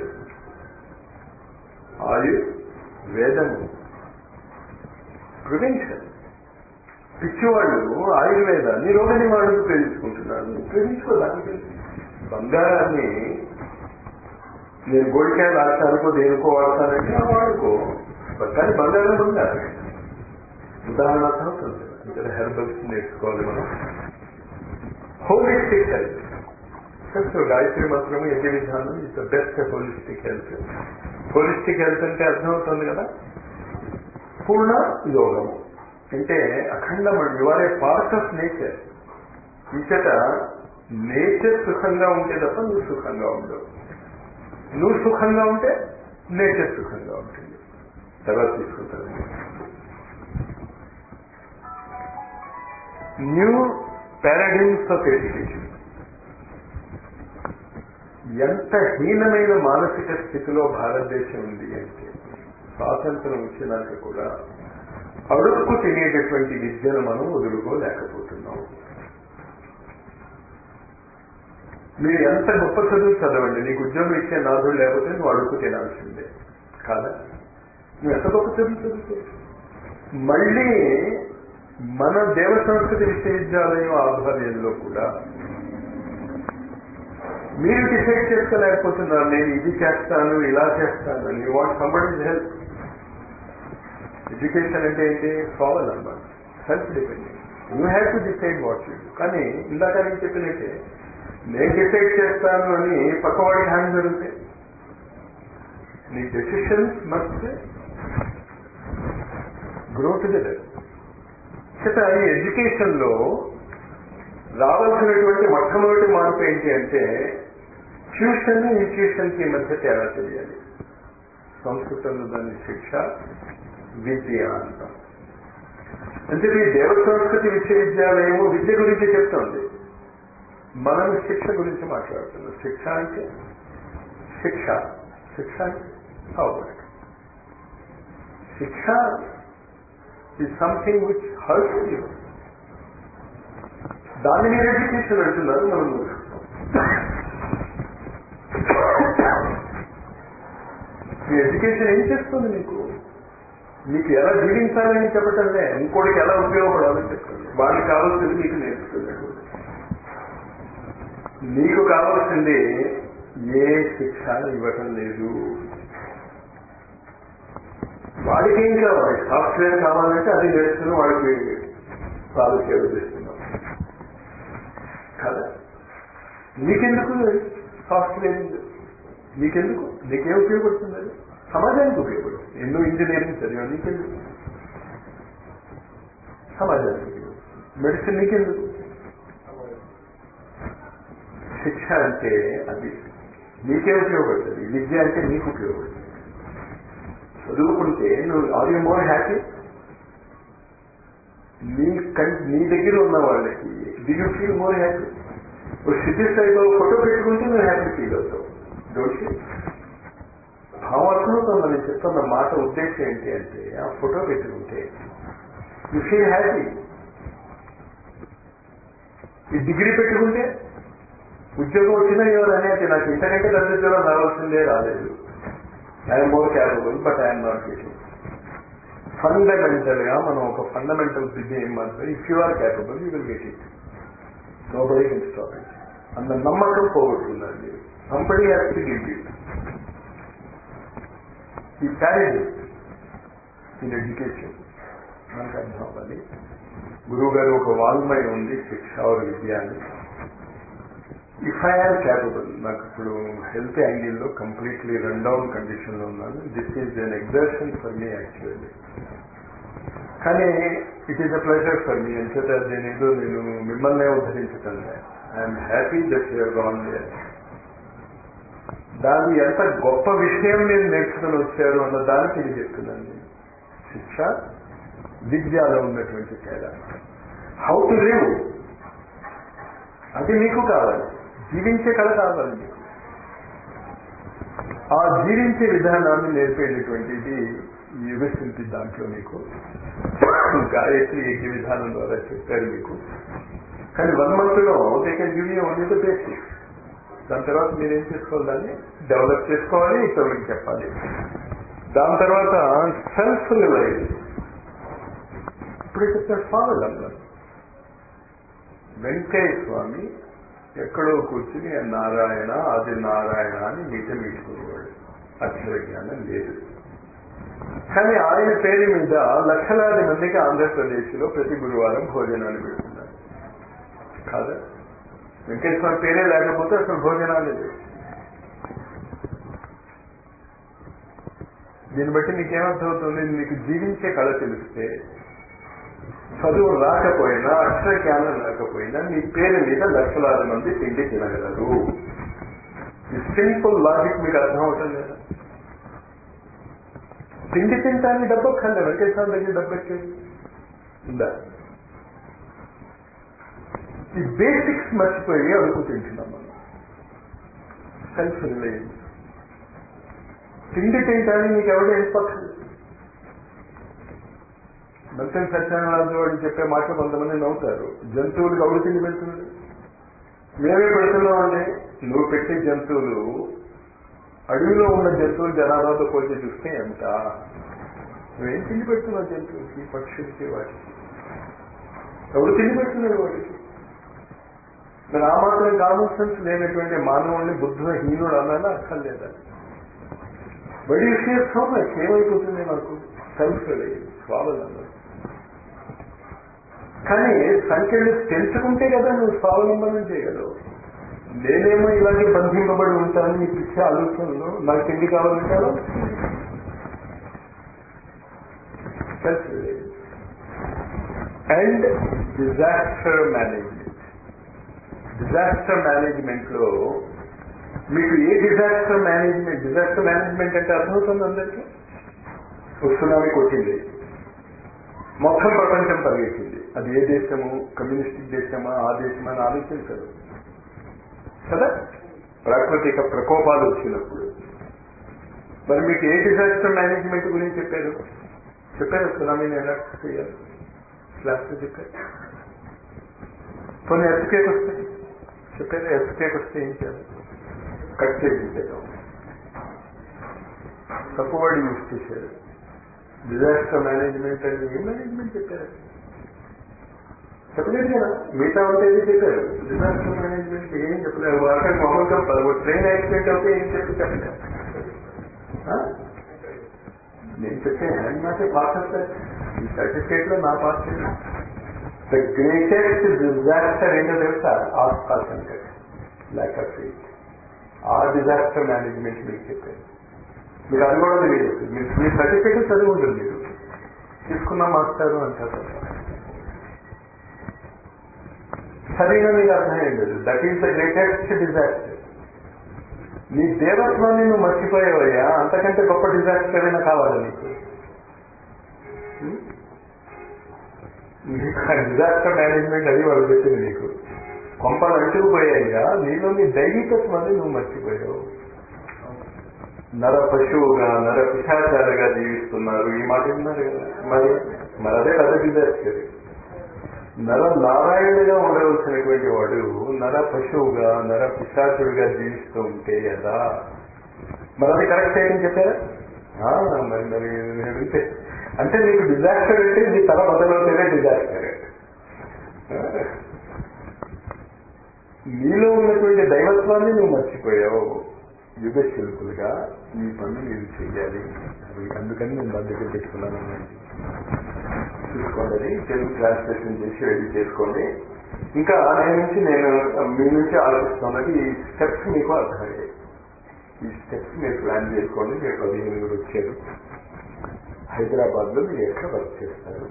ఆయు వేదము ప్రివెన్షన్ పిచ్చివాళ్ళు ఆయుర్వేదాన్ని రోగ నివారణకు ఉపయోగించుకుంటున్నారు ఉపయోగించుకోదానికి బంగారాన్ని నేను గోల్డ్ రాస్తానుకో దేనికో వాడతానంటే ఆ వాడుకో కానీ బంగారం బంగారం ఉదాహరణ అవుతుంది అంటే హెర్బల్స్ నేర్చుకోవాలి మనం హోలిస్టిక్ హెల్త్ సో గాయత్రి మంత్రము యజ్ఞ విధానం is the best holistic health holistic health అంటే అర్థమవుతుంది కదా పూర్ణ యోగము అంటే అఖండమణి you are a part of nature ఇంచట నేచర్ సుఖంగా ఉంటే తప్ప నువ్వు సుఖంగా ఉండవు నువ్వు సుఖంగా ఉంటే నేచర్ సుఖంగా ఉంటుంది తర్వాత తీసుకుంటారు న్యూ పారాడిమ్స్ ఆఫ్ ఎడ్యుకేషన్ ఎంత హీనమైన మానసిక స్థితిలో భారతదేశం ఉంది అంటే స్వాతంత్రం వచ్చినాక కూడా అడుక్కు తినేటటువంటి విద్యను మనం వదులుకోలేకపోతున్నాం మీరు ఎంత గొప్ప చదువు చదవండి నీకు ఉద్యోగం ఇచ్చే నాదుడు లేకపోతే నువ్వు అడుక్కు తినాల్సిందే కాదా నువ్వు ఎంత గొప్ప చదువు చదువుతావు మళ్ళీ మన దేవ సంస్కృతి విశ్వవిద్యాలయం ఆధ్వర్యంలో కూడా మీరు డిసైడ్ చేసుకోలేకపోతున్నారు నేను ఇది చేస్తాను ఇలా చేస్తాను అని వాట్ సంబడి హెల్ప్ ఎడ్యుకేషన్ అంటే ఏంటి స్వావలంబన self dependent you have to decide what you కానీ ఇందాక నేను చెప్పినట్టే నేను డిసైడ్ చేస్తాను అని పక్కవాడికి హ్యాండ్ జరుగుతాయి నీ డెసిషన్స్ మస్ట్ గ్రో టుగెదర్ చేత ఈ ఎడ్యుకేషన్ లో రావాల్సినటువంటి మొట్టమొదటి మార్పు ఏంటి అంటే ట్యూషన్ ఇన్స్టిట్యూషన్ కి మధ్య తేడా తెలియాలి సంస్కృతంలో దాన్ని శిక్ష విద్య అంటాం అంటే ఈ దేవ సంస్కృతి విశ్వవిద్యాలయము విద్య గురించి చెప్తోంది మనం శిక్ష గురించి మాట్లాడుతున్నాం శిక్ష అంటే శిక్ష శిక్ష అంటే అవబడి శిక్ష is something which hurts you. దాన్ని మీరు ఎడ్యుకేషన్ అంటున్నారు మనం మీ ఎడ్యుకేషన్ ఏం చేస్తుంది మీకు మీకు ఎలా జీవించాలని చెప్పటంలే ఇంకోటికి ఎలా ఉపయోగపడాలని చెప్తుంది వాళ్ళకి కావాల్సింది మీకు నేర్పుతున్నాడు నీకు కావాల్సింది ఏ శిక్ష ఇవ్వటం లేదు వాడికి ఏం కావాలి సాఫ్ట్వేర్ కావాలంటే అది నేర్చుకుని వాడికి సాగు సేవ చేస్తున్నాం కదా నీకెందుకు సాఫ్ట్వేర్ నీకెందుకు నీకేం ఉపయోగపడుతుంది అది సమాజానికి ఉపయోగపడుతుంది ఎన్నో ఇంజనీరింగ్ చదివా నీకెందుకు సమాజానికి ఉపయోగపడుతుంది మెడిసిన్ నీకెందుకు శిక్ష అంటే అది నీకే ఉపయోగపడుతుంది విద్య అంటే నీకు ఉపయోగపడుతుంది చదువుకుంటే నువ్వు ఆర్ యూ మోర్ హ్యాపీ నీ కం నీ దగ్గర ఉన్న వాళ్ళకి do you feel more happy ఓ సిద్ధి స్థాయిలో ఫోటో పెట్టుకుంటే నువ్వు హ్యాపీ ఫీల్ అవుతావు డోంట్ యూ భావార్థంతో మనం చెప్తున్న మాట ఉద్దేశం ఏంటి అంటే ఆ ఫోటో పెట్టుకుంటే యూ ఫీల్ హ్యాపీ ఈ డిగ్రీ పెట్టుకుంటే ఉద్యోగం వచ్చినా ఎవరు అనేది నాకు ఇంతకంటే పెద్ద ఉద్యోగం రావాల్సిందే రాలేదు I'm more capable but I'm not getting fundamental గా మనం ఒక ఫండమెంటల్ విద్య ఏం మాత్రం if you are capable you will get it nobody can stop it అన్న నమ్మకం పోగొట్టుకున్నారు మీరు company has to give you ఈ ప్యారేజ్ ఇన్ ఎడ్యుకేషన్ మనకు అర్థం అవ్వాలి గురువు గారు ఒక వాల్మయ ఉంది శిక్ష ఆర్ విద్య అని ఇఫ్ ఐ ఆర్ క్యాపబుల్ నాకు ఇప్పుడు హెల్త్ యాంగిల్లో కంప్లీట్లీ రన్ డౌన్ కండిషన్ లో ఉన్నాను this is an exertion for me actually కానీ it is a pleasure for me అంచేత నేనేదో నేను మిమ్మల్నే ఉద్ధరించటం I'm happy that you're gone there దాని ఎంత గొప్ప విషయం నేను నేర్చుకుని వచ్చారు అన్న దానికి ఇది చెప్తున్నాను నేను శిక్ష విద్యలో ఉన్నటువంటి తేడా హౌ టు లివ్ అది మీకు కావాలి జీవించే కళ కావాలి మీకు ఆ జీవించే విధానాన్ని నేర్పేటటువంటిది ఈ యుగశిల్పి దాంట్లో మీకు గాయత్రి యజ్ఞ విధానం ద్వారా చెప్పారు మీకు కానీ వన్ మంత్ లో they can give you only the basics దాని తర్వాత మీరు ఏం చేసుకోవాలి దాన్ని డెవలప్ చేసుకోవాలి ఇతరులకు చెప్పాలి దాని తర్వాత సెల్ఫ్ రిలైజ్ ఇప్పుడు చెప్తారు ఫాదర్ అన్నారు వెంకయ్య స్వామి ఎక్కడో కూర్చుని నారాయణ అది నారాయణ అని మీట మీటుకునేవాడు అక్షర జ్ఞానం లేదు కానీ ఆయన పేరు మీద లక్షలాది మందికి ఆంధ్రప్రదేశ్ లో ప్రతి గురువారం భోజనాలు పెడుతున్నారు కాదా వెంకటేశ్వర స్వామి పేరే లేకపోతే అసలు భోజనాలు లేవు దీన్ని బట్టి నీకేమర్థమవుతుంది నీకు జీవించే కళ తెలిస్తే చదువు రాకపోయినా అక్షర జ్ఞానం రాకపోయినా నీ పేరు మీద లక్షలాది మంది తిండి తినగలరు ఈ సింపుల్ లాజిక్ మీకు అర్థం అవుతుంది కదా తిండి తింటానికి డబ్బు కన్నా వెంకటేశ్వర దగ్గర డబ్బు వచ్చేది ఉందా ఈ బేసిక్స్ మర్చిపోయి అడుగు తింటున్నాం మనం సెల్ఫ్ రిలయన్స్ తిండి తింటానికి నీకు ఎవరు వెళ్ళిపోతుంది మంత్రి సత్యనారాయణ వాడు చెప్పే మాటలు కొంతమంది నవ్వుతారు జంతువులకు ఎవరు తిండి పెడుతున్నాడు మేమే పెడుతున్నామండి నువ్వు పెట్టే జంతువులు అడవిలో ఉన్న జంతువులు జనాభాతో పోల్చి చూస్తే ఎంత నువ్వేం తిండి పెడుతున్నావు జంతువులకి పక్షులకి వాటికి ఎవరు తిండి పెడుతున్నారు వాటికి మరి ఆ మాత్రం కామన్ సెన్స్ లేనటువంటి మానవుల్ని బుద్ధ హీనుడు అన్నానా అక్కర్లేదా బడి విషయం ఏమైపోతుంది నాకు సెల్ఫ్ స్వావలంబన కానీ సంఖ్యను పెంచుకుంటే కదా నువ్వు స్వావలంబనం చేయగలవు నేనేమో ఇలాగే బంధింపబడి ఉంటాను ఈ పిచ్చే ఆలోచనలో నాకు తిండి కావాలంటారా self and disaster management disaster management లో మీకు ఏ డిజాస్టర్ మేనేజ్మెంట్ డిజాస్టర్ మేనేజ్మెంట్ అంటే అర్థమవుతుంది అందరికీ సునామీ కొట్టింది మొత్తం ప్రపంచం పరిగెత్తింది అది ఏ దేశము కమ్యూనిస్టిక్ దేశమా ఆ దేశమా అని ఆలోచించదు కదా ప్రాకృతిక ప్రకోపాలు వచ్చినప్పుడు మరి మీకు ఏ డిజాస్టర్ మేనేజ్మెంట్ గురించి చెప్పారు చెప్పారు సునామీని ఎలా చేయాలి క్లాస్లో చెప్పారు కొన్ని ఎస్కేక్ వస్తాయి చెప్పారు ఎస్కేక్ వస్తే ఏం చేయాలి కట్ చేయించేద్దాం తక్కువ వాడు యూజ్ చేశారు డిజాస్టర్ మేనేజ్మెంట్ అంటే ఏ మేనేజ్మెంట్ చెప్పారు చెప్పలేదు కదా మిగతా ఉంటే ఏది చెప్పారు డిజాస్టర్ మేనేజ్మెంట్ ఏం చెప్పలేదు అక్కడ మామూలుగా ట్రైన్ యాక్సిడెంట్ అవుతే ఏం చెప్పి చెప్పలేదు నేను చెప్పే హ్యాండ్ నాకే పాస్ అవుతారు ఈ సర్టిఫికేట్ లో నా పాస్ ద గ్రేటెస్ట్ డిజాస్టర్ ఏంటో తెలుసా ఆస్పాస్ అంటే ల్యాక్ ఆఫ్ ఫెయిత్ ఆ డిజాస్టర్ మేనేజ్మెంట్ మీకు చెప్పారు మీకు అది కూడా తెలియదు మీరు మీ సర్టిఫికేట్ చదివి ఉంటుంది మీరు తీసుకున్న మాస్టారు అంటారు సరైన మీకు అర్థం ఏం లేదు that is the greatest disaster నీ దేవత్వాన్ని నువ్వు మర్చిపోయావయ్యా అంతకంటే గొప్ప డిజాస్టర్ ఏమైనా కావాలా నీకు డిజాస్టర్ మేనేజ్మెంట్ అది వాళ్ళు చెప్పింది నీకు కొంపలు అంటుకుపోయాయిగా నీలోని దైవికత్వాన్ని నువ్వు మర్చిపోయావు నర పశువుగా నర పిశాచాలుగా జీవిస్తున్నారు ఈ మాట విన్నారు కదా మరి మరి అదే పెద్ద డిజాస్టర్ నర నారాయణుడిగా ఉండవలసినటువంటి వాడు నర పశువుగా నర పిశాచుడిగా జీవిస్తూ ఉంటే ఎలా మరి అది కరెక్ట్ అయ్యని చెప్పారా ఆ, మరి మరి నేను అడిగితే అంటే నీకు డిజాస్టర్ అంటే నీ తల బదలవుతేనే డిజాస్టర్ నీలో ఉన్నటువంటి దైవత్వాన్ని నువ్వు మర్చిపోయావు యుగ శిల్పులుగా ఈ పనులు మీరు చెయ్యాలి అది అందుకని నేను నా దగ్గర పెట్టుకున్నాను అన్నది. చూసుకోండి అది తెలుగు ట్రాన్స్లేషన్ చేసి రెడీ చేసుకోండి ఇంకా నేను నుంచి నేను మీ నుంచి ఆలోచిస్తున్నది ఈ స్టెప్స్ మీకు అర్థమయ్యాయి ఈ స్టెప్స్ మీరు ప్లాన్ చేసుకోండి మీరు పదిహేను కూడా వచ్చారు హైదరాబాద్ లో మీరు ఎక్కడ వర్క్ చేస్తారు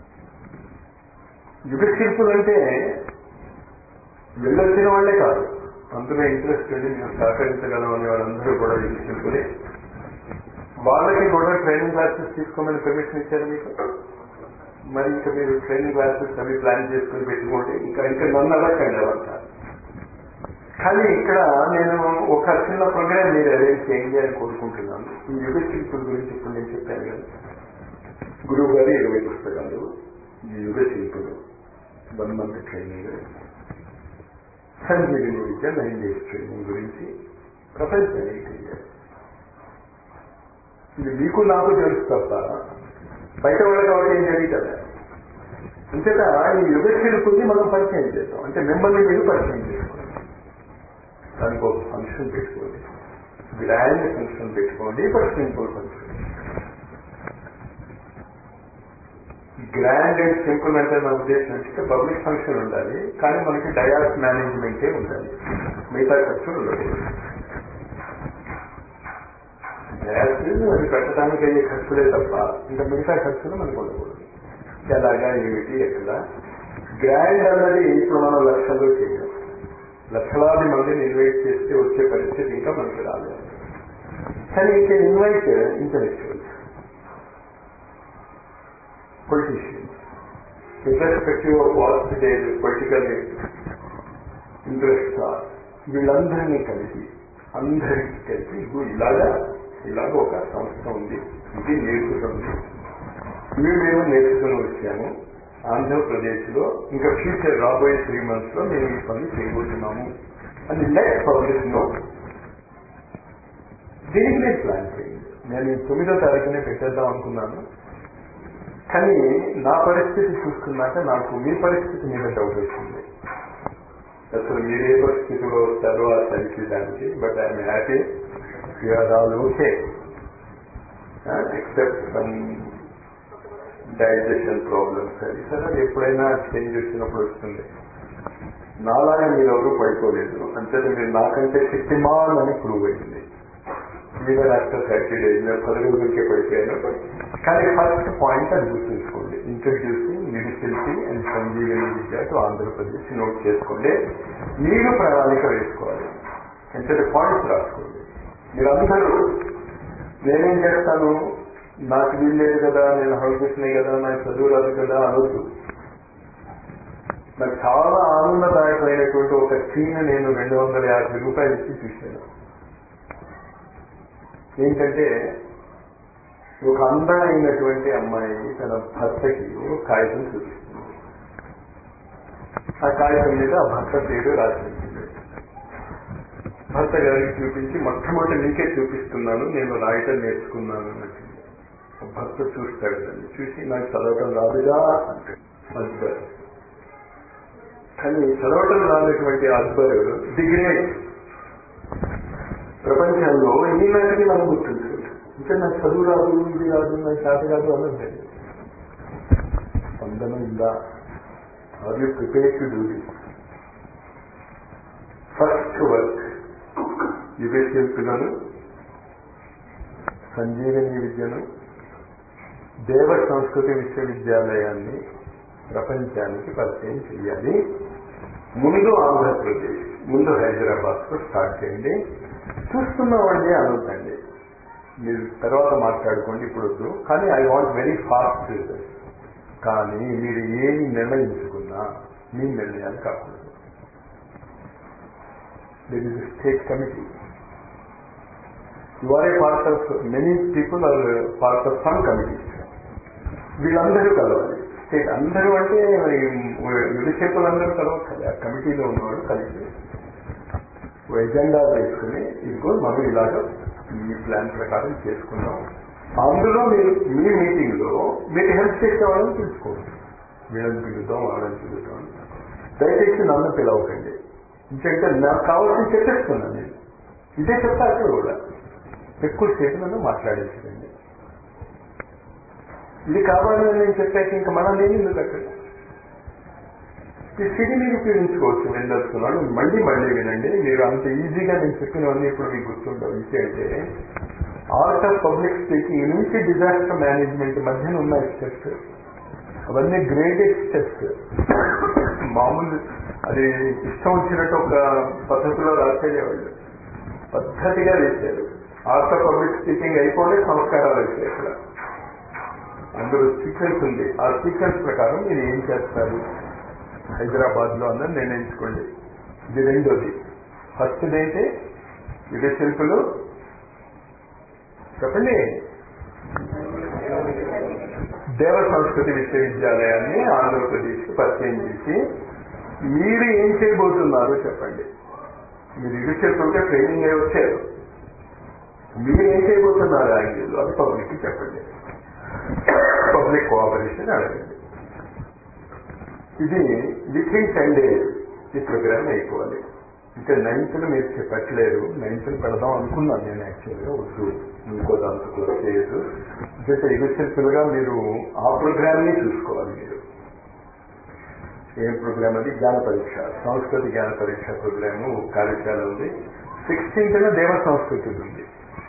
యుగ శిల్పులు అంటే వెళ్ళొచ్చిన వాళ్ళే కాదు అందులో ఇంట్రెస్ట్ ఉండి మేము సహకరించగలం అనే వాళ్ళందరూ కూడా యుగ శిల్పులే వాళ్ళకి కూడా ట్రైనింగ్ క్లాసెస్ తీసుకోమని పర్మిషన్ ఇచ్చారు మీకు మరి ఇంకా మీరు ట్రైనింగ్ క్లాసెస్ అవి ప్లాన్ చేసుకుని పెట్టుకోండి ఇంకా ఇంకా నన్ను అడగండి అవంతా కానీ ఇక్కడ నేను ఒక చిన్న ప్రోగ్రామ్ మీరు అరేంజ్ చేయండి అని కోరుకుంటున్నాను ఈ యుగ శిల్పుల గురించి ఇప్పుడు నేను చెప్పాను కదా గురువు గారి ఇరవై పుస్తకాలు ఈ యుగ శిల్పులు వన్ మంత్ ట్రైనింగ్ సంజీవిని విద్య నైన్ డేస్ ట్రైనింగ్ గురించి ప్రపంచానికి తెలియాలి ఇది మీకు నాకు తెలుసు తప్ప బయట వాళ్ళకి కాబట్టి ఏం తెలియదు కదా అంతేత ఈ యుగ శిల్పుల్ని మనం పరిచయం చేద్దాం అంటే మిమ్మల్ని మీరు పరిచయం చేసుకోండి దానికి ఒక ఫంక్షన్ పెట్టుకోండి గ్రాండ్ ఫంక్షన్ పెట్టుకోండి but simple function grand and simple అంటే నా ఉద్దేశం అంటే పబ్లిక్ ఫంక్షన్ ఉండాలి కానీ మనకి డయాస్ మేనేజ్మెంటే ఉండాలి మిగతా ఖర్చులు ఉండకూడదు డయాస్ అది పెట్టడానికి అయ్యే ఖర్చులే తప్ప ఇంకా మిగతా ఖర్చులు మనకు ఉండకూడదు ఎలాగా ఏమిటి ఎక్కడ గ్రాండ్ అన్నది ఇప్పుడు మనం లక్షల్లో చేయాలి లక్షలాది మందిని ఇన్వైట్ చేస్తే వచ్చే పరిస్థితి ఇంకా మనకి రాలేదు కానీ ఇంకా invite intellectuals politicians irrespective of what their political interests are వీళ్ళందరినీ కలిపి అందరికీ కలిపి ఇగో ఇలాగా ఇలాగ ఒక సంస్థ ఉంది ఇది నేర్పుతుంది ఇవి మేము నేర్చుకుని వచ్చాము ఆంధ్రప్రదేశ్ లో ఇంకా ఫ్యూచర్ రాబోయే త్రీ మంత్స్ లో మేము ఈ పని చేయబోతున్నాము అని లెట్ పబ్లిక్ నో దీనికి నేను ప్లాన్ చేయండి నేను ఈ తొమ్మిదో తారీఖునే పెట్టేద్దాం అనుకున్నాను కానీ నా పరిస్థితి చూసుకున్నాక నాకు మీ పరిస్థితి మీద డౌట్ వచ్చింది అసలు మీరు ఏ పరిస్థితిలో వస్తారో ఆ సరిచేయడానికి but I'm happy you're all okay except some digestion problems అది సరే అది ఎప్పుడైనా చేంజ్ వచ్చినప్పుడు వస్తుంది నాలాగా మీరు ఎవరు పడుకోలేదు అంతే మీరు నాకంటే శక్తిమాన్ అని ప్రూవ్ అయింది ఈవెన్ ఆఫ్టర్ థర్టీ డేస్ నేను పది రోజులకే పడిపోయాను కానీ ఫస్ట్ పాయింట్ అది గుర్తుంచుకోండి ఇంట్రడ్యూసింగ్ మెడిసిల్టీ అండ్ సంజీవని విద్య టు ఆంధ్రప్రదేశ్ నోట్ చేసుకోండి మీరు ప్రణాళిక వేసుకోవాలి అంటే పాయింట్స్ రాసుకోండి మీరు అందరూ నేనేం చేస్తాను నాకు వీల్లేదు కదా నేను హౌస్నే కదా నాకు చదువు రాదు కదా అనొద్దు నాకు చాలా ఆనందదాయకమైనటువంటి ఒక సీన్ నేను రెండు వందల యాభై రూపాయలు ఇచ్చి చూశాను ఏంటంటే ఒక అందమైనటువంటి అమ్మాయి తన భర్తకి ఒక కాగితం చూపిస్తుంది ఆ కాగితం మీద ఆ భర్త పేరు రాసి ఉంటుంది భర్త గారికి చూపించి మొట్టమొదటి నీకే చూపిస్తున్నాను నేను రాయటం నేర్చుకున్నాను అన్నట్టు భర్త చూస్తాడు దాన్ని చూసి నాకు చదవటం రాదుగా అంటే అక్బర్ కానీ చదవటం రానటువంటి అక్బర్ డిగ్రీ ప్రపంచంలో ఈ నాటికి మనం గుర్తుంచుకుంటాం ఇంకా నాకు చదువు రాదు ఇది రాదు నాకు చేత కాదు అన్నది స్పందన ఉందా are you prepare to do this first work యుగ శిల్పులను సంజీవని విద్యను దేవ సంస్కృతి విశ్వవిద్యాలయాన్ని ప్రపంచానికి పరిచయం చేయాలి ముందు ఆంధ్రప్రదేశ్ ముందు హైదరాబాద్ తో స్టార్ట్ చేయండి చూస్తున్న వాళ్ళే అనొద్దండి మీరు తర్వాత మాట్లాడుకోండి ఇప్పుడు వద్దు కానీ ఐ వాంట్ వెరీ ఫాస్ట్ కానీ మీరు ఏమి నిర్ణయించుకున్నా మీ నిర్ణయాలు కాకూడదు there is state committee you are a part of many people are part of some committee వీళ్ళందరూ కలవాలి స్టేట్ అందరూ అంటే యుడిషియల్ అందరూ కలవచ్చు ఆ కమిటీలో ఉన్నవాళ్ళు కలిసి ఓ ఎజెండా వేసుకుని ఇదిగో మనం ఇలాగ ఈ ప్లాన్ ప్రకారం చేసుకున్నాం అందులో మీరు మీ మీటింగ్ లో మీకు హెల్ప్ చేసే వాళ్ళని తీసుకోండి వీళ్ళని పిలుద్దాం వాళ్ళని పిలుద్దాం అని. దయచేసి నన్ను పిలవకండి ఎందుకంటే నాకు కావాల్సింది చెప్పేస్తున్నాను నేను ఇదే చెప్తా అక్కడ కూడా ఎక్కువ సేపు నన్ను మాట్లాడేసిందండి ఇది కావాలని నేను చెప్పాక ఇంకా మనం లేని ఎందుకు అక్కడ ఈ సిడి మీరు ఉపయోగించుకోవచ్చు నేను తెలుసుకున్నాను మళ్ళీ మళ్ళీ వినండి మీరు అంత ఈజీగా నేను చెప్పినవన్నీ ఇప్పుడు మీకు గుర్తుండవు ఇంకే అంటే ఆర్ట్ ఆఫ్ పబ్లిక్ స్పీకింగ్ నుంచి డిజాస్టర్ మేనేజ్మెంట్ మధ్యన ఉన్నాయి స్టెప్స్ అవన్నీ గ్రేటెడ్ స్టెప్స్ మామూలు అది ఇష్టం వచ్చినట్టు ఒక పద్ధతిలో రాసేవాళ్ళు పద్ధతిగా వేశారు ఆర్ట్ ఆఫ్ పబ్లిక్ స్పీకింగ్ అయిపోతే సంస్కారాలు వచ్చాయి అక్కడ అందులో సీక్వెన్స్ ఉంది ఆ సీక్వెన్స్ ప్రకారం మీరు ఏం చేస్తారు హైదరాబాద్ లో అన్నది నిర్ణయించుకోండి ఇది రెండోది ఫస్ట్ ఏంటి ఇది శిల్పులు చెప్పండి దేవ సంస్కృతి విశ్వవిద్యాలయాన్ని ఆంధ్రప్రదేశ్ పరిచయం చేసి మీరు ఏం చేయబోతున్నారో చెప్పండి మీరు ఇది చెప్పుకుంటే ట్రైనింగ్ అయి వచ్చారు మీరు ఏం చేయబోతున్నారు యాంగిల్ అది పబ్లిక్ చెప్పండి పబ్లిక్ కోఆపరేషన్ అడగండి ఇది విత్ ఇన్ టెన్ డేస్ ఈ ప్రోగ్రామ్ అయిపోవాలి ఇంకా నైన్త్ మీరు చెప్పట్లేరు నైన్త్ పెడదాం అనుకున్నాను నేను యాక్చువల్గా వద్దు ఇంకో దాంతో క్లోజ్ చేయొద్దు జస్ట్ ఎగ్జిస్టెన్షియల్గా మీరు ఆ ప్రోగ్రామ్ని చూసుకోవాలి మీరు ఏం ప్రోగ్రామ్ అది జ్ఞాన పరీక్ష సంస్కృతి జ్ఞాన పరీక్ష ప్రోగ్రాము కార్యశాల ఉంది సిక్స్టీన్త్ దేవ సంస్కృతి ఉంది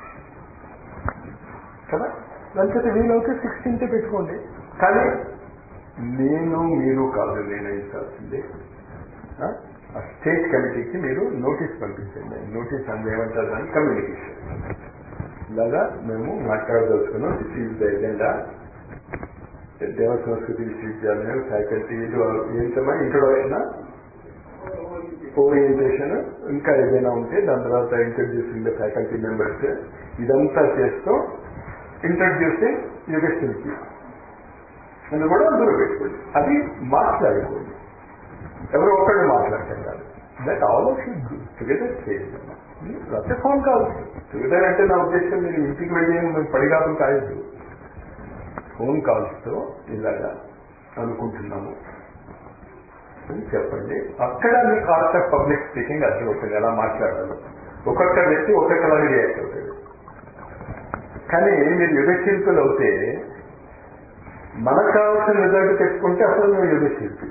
కదా దానికైతే వీలవుతే సిక్స్టీన్త్ పెట్టుకోండి కానీ నేను మీరు కాదు నిర్ణయించాల్సిందే ఆ? ఆ స్టేట్ కమిటీకి మీరు నోటీస్ పంపించండి నోటీస్ అంటే ఏమంటారు దాన్ని కమ్యూనికేషన్ ఇలాగా మేము మాట్లాడదలుచుకున్నాం దిస్ ఈజ్ ద ఎజెండా దేవ సంస్కృతి విశ్వవిద్యాలయం ఫ్యాకల్టీ ఇది ఏంటమ్మా ఇంట్రొడక్షన్ ఓరియంటేషన్ ఇంకా ఏదైనా ఉంటే దాని తర్వాత ఇంట్రడ్యూసింగ్ ద ఫ్యాకల్టీ మెంబర్స్ ఇదంతా చేస్తూ ఇంట్రడ్యూసింగ్ యుగశిల్పి అని కూడా అందరూ పెట్టుకోండి అది మాట్లాడుకోండి ఎవరో ఒక్కళ్ళు మాట్లాడటం కాదు that all of you together చేయండి లేకపోతే ఫోన్ కాల్ టుగెదర్ అంటే నా ఉద్దేశం మీరు ఇంటికి వెళ్ళి మేము పడిగాపులు కాయద్దు ఫోన్ కాల్స్తో ఇలాగా అనుకుంటున్నాము అని చెప్పండి అక్కడ మీకు ఆర్ట్ ఆఫ్ పబ్లిక్ స్పీకింగ్ అర్థమవుతుంది ఎలా మాట్లాడాలి ఒక్కొక్క వ్యక్తి ఒక్కొక్కలాగా రియాక్ట్ అవుతాడు కానీ మీరు యుగశిల్పులు అవుతే మనకు కావాల్సిన రిజల్ట్ తెచ్చుకుంటే అసలు నువ్వు యుగశిల్పి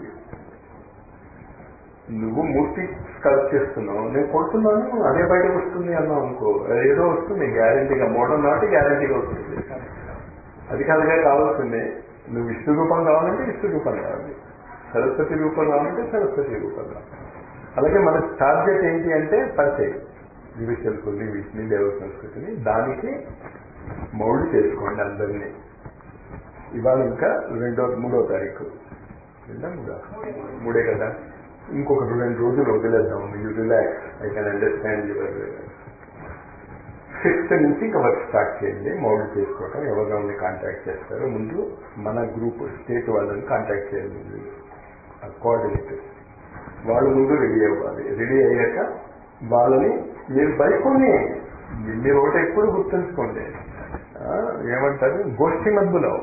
నువ్వు మూర్తి స్కల్ప్ చేస్తున్నావు నేను కొడుతున్నాను అదే బయటకు వస్తుంది అన్నావు అనుకో ఏదో వస్తుంది గ్యారంటీగా మోడల్ నాటి గ్యారంటీగా వస్తుంది అది కాదుగా కావాల్సిందే నువ్వు విష్ణు రూపం కావాలంటే విష్ణు రూపం కావాలి సరస్వతి రూపం కావాలంటే సరస్వతి రూపం కావాలి అలాగే మన టార్గెట్ ఏంటి అంటే పరిచయం యుగశిల్పుల్ని వీటిని దేవ సంస్కృతిని దానికి మౌల్డ్ చేసుకోండి అందరినీ ఇవాళ ఇంకా రెండో మూడో తారీఖు రెండా మూడా మూడే కదా ఇంకొక రెండు రోజులు వదిలేద్దాం you relax I can understand your fifth నుంచి ఇంకా వర్క్ స్టార్ట్ చేయండి మౌల్డ్ చేసుకోవటం ఎవరిని కాంటాక్ట్ చేస్తారో ముందు మన గ్రూప్ స్టేట్ వాళ్ళని కాంటాక్ట్ చేయాలి ముందు కోఆర్డినేటర్ వాళ్ళు ముందు రెడీ అవ్వాలి రెడీ అయ్యాక వాళ్ళని మీరు బయటకొని మీరు ఒకటి ఎప్పుడు గుర్తుంచుకోండి ఆ, ఏమంటారు గోష్ఠి మధ్యలో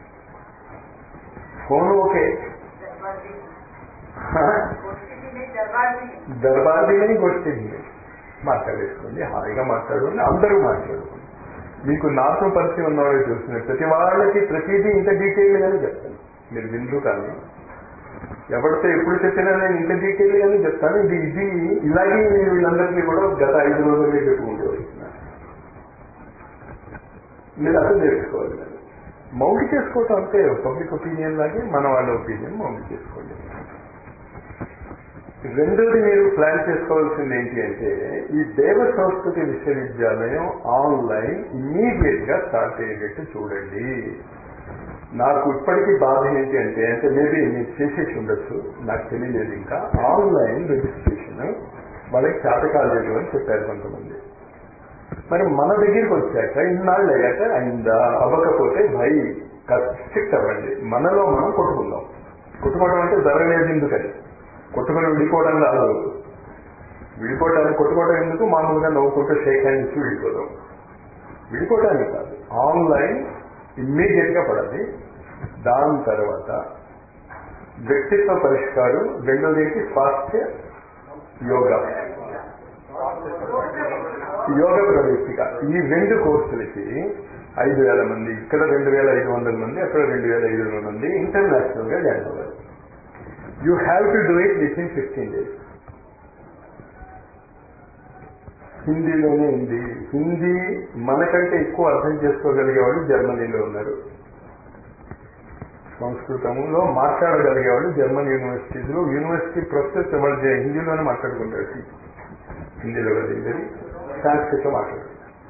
ఫోన్ ఓకే దర్బార్ని గోష్ఠిని మాట్లాడేసుకోండి హాయిగా మాట్లాడుకోండి అందరూ మాట్లాడుకోండి మీకు నాతో పరిచయం ఉన్నవాడే చూస్తున్నారు ప్రతి వాళ్ళకి ప్రతిదీ ఇంత డీటెయిల్గానే చెప్తాను మీరు వినరు కానీ ఎవరితో ఎప్పుడు చెప్పినా నేను ఇంత డీటెయిల్గానే చెప్తాను ఇది ఇది ఇలాగే నేను వీళ్ళందరికీ కూడా గత ఐదు రోజులుగా చెప్పుకుంటూ వస్తున్నాను మీరు అర్థం చేసుకోవాలి మరి. మౌంట్ చేసుకోవటం అంతే పబ్లిక్ ఒపీనియన్ లాగే మన వాళ్ళ ఒపీనియన్ మౌంట్ చేసుకోండి రెండోది మీరు ప్లాన్ చేసుకోవాల్సింది ఏంటి అంటే ఈ దేవ సంస్కృతి విశ్వవిద్యాలయం ఆన్లైన్ ఇమ్మీడియట్ గా స్టార్ట్ అయ్యేటట్టు చూడండి నాకు ఇప్పటికీ బాధ ఏంటి అంటే అంటే మేబీ మీరు చేసేసి ఉండొచ్చు నాకు తెలియలేదు ఇంకా ఆన్లైన్ రిజిస్ట్రేషన్ వాళ్ళకి చేత కాలేదు అని చెప్పారు కొంతమంది మరి మన దగ్గరికి వచ్చాక ఇన్నాళ్ళు అయ్యాక అయిందా అవ్వకపోతే భయ్ స్ట్రిక్ట్ అవ్వండి మనలో మనం కొట్టుకుందాం కొట్టుకోవడం అంటే జరగలేదు ఎందుకని కొట్టుకొని విడిపోవడం కాదు విడిపోవడానికి కొట్టుకోవడం ఎందుకు మామూలుగా నవ్వుకుంటూ షేక్ హ్యాండ్ ఇచ్చి విడిపోదాం విడిపోవడానికి కాదు ఆన్లైన్ ఇమ్మీడియట్ గా పడాలి దాని తర్వాత వ్యక్తిత్వ పరిష్కారం రెండోది స్వాస్థ్య యోగా యోగ ప్రవేశిక ఈ రెండు కోర్సులకి ఐదు వేల మంది ఇక్కడ రెండు వేల ఐదు వందల మంది అక్కడ రెండు వేల ఐదు వందల మంది ఇంటర్నేషనల్ గా జాయిన్ అవ్వాలి you have to do it within fifteen days హిందీలోనే ఉంది హిందీ మనకంటే ఎక్కువ అర్థం చేసుకోగలిగే వాళ్ళు జర్మనీలో ఉన్నారు సంస్కృతంలో మాట్లాడగలిగేవాళ్ళు జర్మన్ యూనివర్సిటీలో యూనివర్సిటీ ప్రొఫెసర్ వాళ్ళు హిందీలోనే మాట్లాడుకుంటారు హిందీలో కదా ఇద్దరి సాంస్కృత మాట్లాడు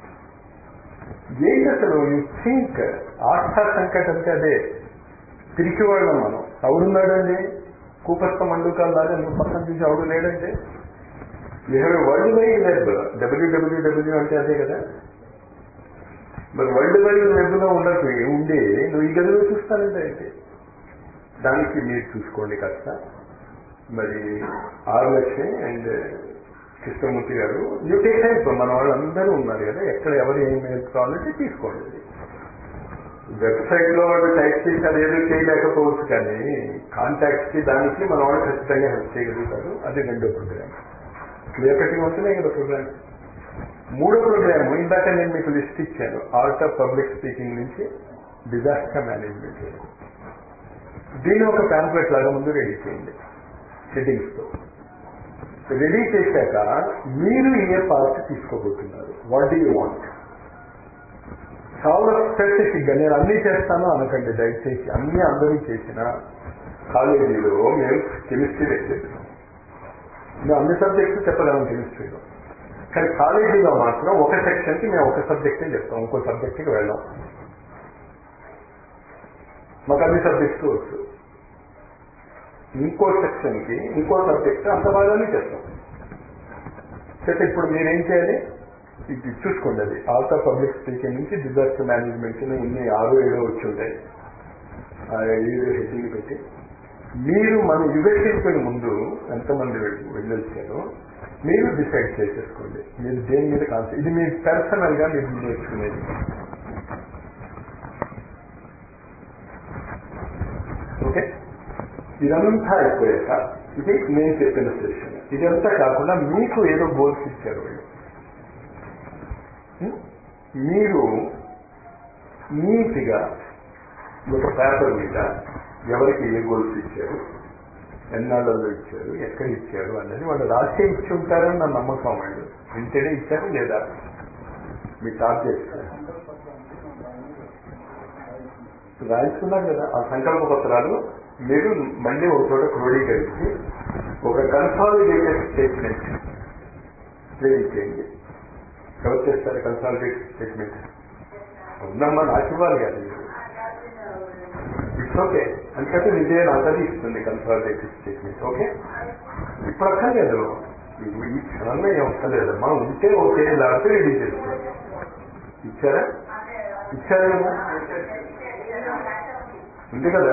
ఏంటి అసలు యూ థింక్ ఆస్థా సంకట్ అంటే అదే తిరిగి వాళ్ళం మనం ఎవడున్నాడండి కూపస్థ మండుకాలు లాగా నువ్వు పక్కన చూసి ఎవడు లేడంటే you have world wide web WWW అంటే అదే కదా మరి వరల్డ్ వైడ్ వెబ్ లో ఉండదు ఉండి నువ్వు ఈ గదిలో చూస్తానంటే అయితే దానికి మీరు చూసుకోండి కాస్త మరి ఆరు లక్ష్మి అండ్ కృష్ణమూర్తి గారు యూ టేక్ హెల్ప్ మన వాళ్ళందరూ ఉన్నారు కదా ఎక్కడ ఎవరు ఏం హెల్ప్ కావాలంటే తీసుకోండి వెబ్సైట్ లో వాళ్ళు టైప్ చేసి అదేదో చేయలేకపోవచ్చు కానీ కాంటాక్ట్స్ కి దానికి మన వాళ్ళు ఖచ్చితంగా హెల్ప్ చేయగలుగుతారు అది రెండో ప్రోగ్రామ్ క్లియర్ కటింగ్ ఉంటేనే కదా ప్రోగ్రామ్ మూడో ప్రోగ్రామ్ ఇందాక నేను మీకు లిస్ట్ ఇచ్చాను ఆర్ట్ ఆఫ్ పబ్లిక్ స్పీకింగ్ నుంచి డిజాస్టర్ మేనేజ్మెంట్ దీని ఒక ప్యాంప్లెట్ లాగా ముందు రెడీ చేయండి సెట్టింగ్స్ తో రెడీ చేశాక మీరు ఏ పార్ట్ తీసుకోబోతున్నారు వాట్ డూ యూ వాంట్ చాలా స్పెసిఫిక్ గా నేను అన్ని చేస్తాను అనకండి దయచేసి అన్ని అందరూ చేసిన కాలేజీలో మేము కెమిస్ట్రీ చేస్తాం మేము అన్ని సబ్జెక్ట్స్ చెప్పగలం కెమిస్ట్రీలో కానీ కాలేజీలో మాత్రం ఒక సెక్షన్ కి మేము ఒక సబ్జెక్టే చెప్తాం ఇంకో సబ్జెక్ట్కి వెళ్ళాం మాకు అన్ని సబ్జెక్ట్స్ వచ్చు ఇంకో సెక్షన్ కి ఇంకో సబ్జెక్ట్ అంత బాగానే చేస్తాం అయితే ఇప్పుడు మీరేం చేయాలి ఇది చూసుకోండి అది ఆల్టా పబ్లిక్ స్పీకింగ్ నుంచి డిజాస్టర్ మేనేజ్మెంట్ ఇన్ని ఆరు ఏడో వచ్చి ఉంటాయి ఆ ఏడు హెడ్డింగ్ పెట్టి మీరు మన యుగశిల్పుని ముందు ఎంతమంది వెళ్ళొచ్చారో మీరు డిసైడ్ చేసేసుకోండి మీరు దేని మీద కాన్సెప్ట్ ఇది మీ పర్సనల్ గా మీరు నేర్చుకునేది ఓకే ఇదంతా అయిపోయాక ఇది నేను చెప్పిన సెషన్ ఇదంతా కాకుండా మీకు ఏదో గోల్స్ ఇచ్చారు వాళ్ళు మీరు నీట్గా ఒక పేపర్ మీద ఎవరికి ఏ గోల్స్ ఇచ్చారు ఎన్నాళ్ళలో ఇచ్చారు ఎక్కడ ఇచ్చారు అనేది వాళ్ళు రాసే ఇచ్చి ఉంటారని నా నమ్మకం వాళ్ళు వింటేనే ఇచ్చారు లేదా మీ టార్గెట్స్ రాయించుకున్నారు కదా ఆ సంకల్ప పత్రాలు మీరు మళ్ళీ ఒక చోట క్రోడీకరించి ఒక కన్సాలిడేటెడ్ స్టేట్మెంట్ రెడీ చేయండి ఎవరు చేస్తారు కన్సాలిడేటెడ్ స్టేట్మెంట్ ఉందమ్మా నాకు ఇవ్వాలి కాదు ఇట్స్ ఓకే అందుకంటే నిజే నాకది ఇస్తుంది కన్సాలిడేటెడ్ స్టేట్మెంట్ ఓకే ఇప్పుడు అక్కర్లేదు ఈ క్షణంలో ఏం అక్కర్లేదమ్మా ఉంటే ఓకే లేకపోతే రెడీ చేసుకోండి ఇచ్చారా ఇచ్చారా ఉంది కదా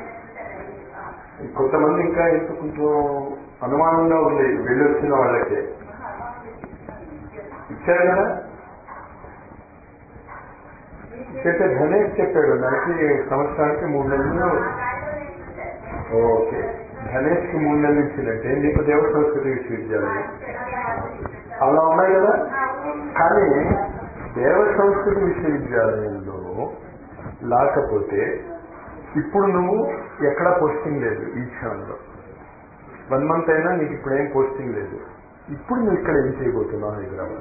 కొంతమంది ఇంకా ఇంకా కొంచెం అనుమానంగా ఉంది వెళ్ళి వచ్చిన వాళ్ళకి ఇచ్చారు కదా ఇచ్చైతే ధనేష్ చెప్పాడు దానికి సంవత్సరానికి మూడు నెలలు ఓకే ధనేష్ కి మూడు నెలలు ఇచ్చినట్టే నీకు దేవ సంస్కృతి విశ్వవిద్యాలయం అలా ఉన్నాయి కదా కానీ దేవ సంస్కృతి విశ్వవిద్యాలయంలో లేకపోతే ఇప్పుడు నువ్వు ఎక్కడ పోస్టింగ్ లేదు ఈ క్షణంలో వన్ మంత్ అయినా నీకు ఇప్పుడేం పోస్టింగ్ లేదు ఇప్పుడు నువ్వు ఇక్కడ ఏం చేయబోతున్నావు హైదరాబాద్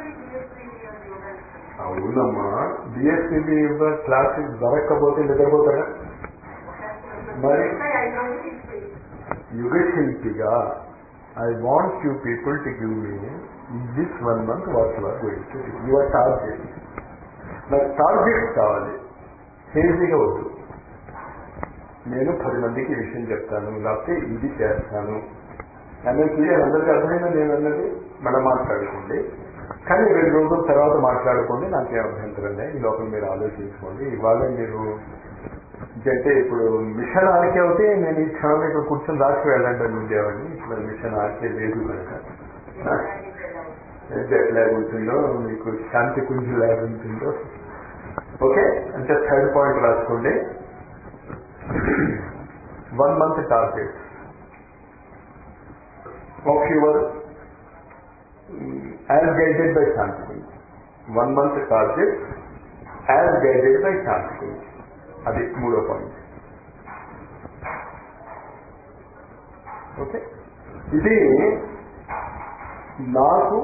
అవునమ్మా డిఎస్పీబీ క్లాస్ దొరక్కపోతే నిద్రపోతారా మరి యుగ శిల్పిగా I want you people to give me this one month what you are going to your target నాకు టార్గెట్ కావాలి హేజీగా వద్దు నేను పది మందికి ఈ విషయం చెప్తాను లేకపోతే ఇది చేస్తాను అనేది క్లియర్ అందరికీ అర్థమైందా నేను అన్నది మనం మాట్లాడుకోండి కానీ రెండు రోజుల తర్వాత మాట్లాడుకోండి నాకేం అభ్యంతరం లేదు ఈ లోపల మీరు ఆలోచించుకోండి ఇవాళ మీరు అంటే ఇప్పుడు మిషన్ ఆర్కే అవుతే నేను ఈ క్షణం ఇక్కడ కూర్చొని రాసి వెళ్ళండి అని ఉండేవాడిని ఇప్పుడు మిషన్ ఆర్కే లేదు కనుక జెట్ ల్యాగ్ ఉంటుందో మీకు శాంతి కుంజి ల్యాగ్ ఉంటుందో ఓకే అంటే థర్డ్ పాయింట్ రాసుకోండి one month target of your as guided by Shanti one month target as guided by Shanti అది మూడో పాయింట్ ఓకే ఇది నాకు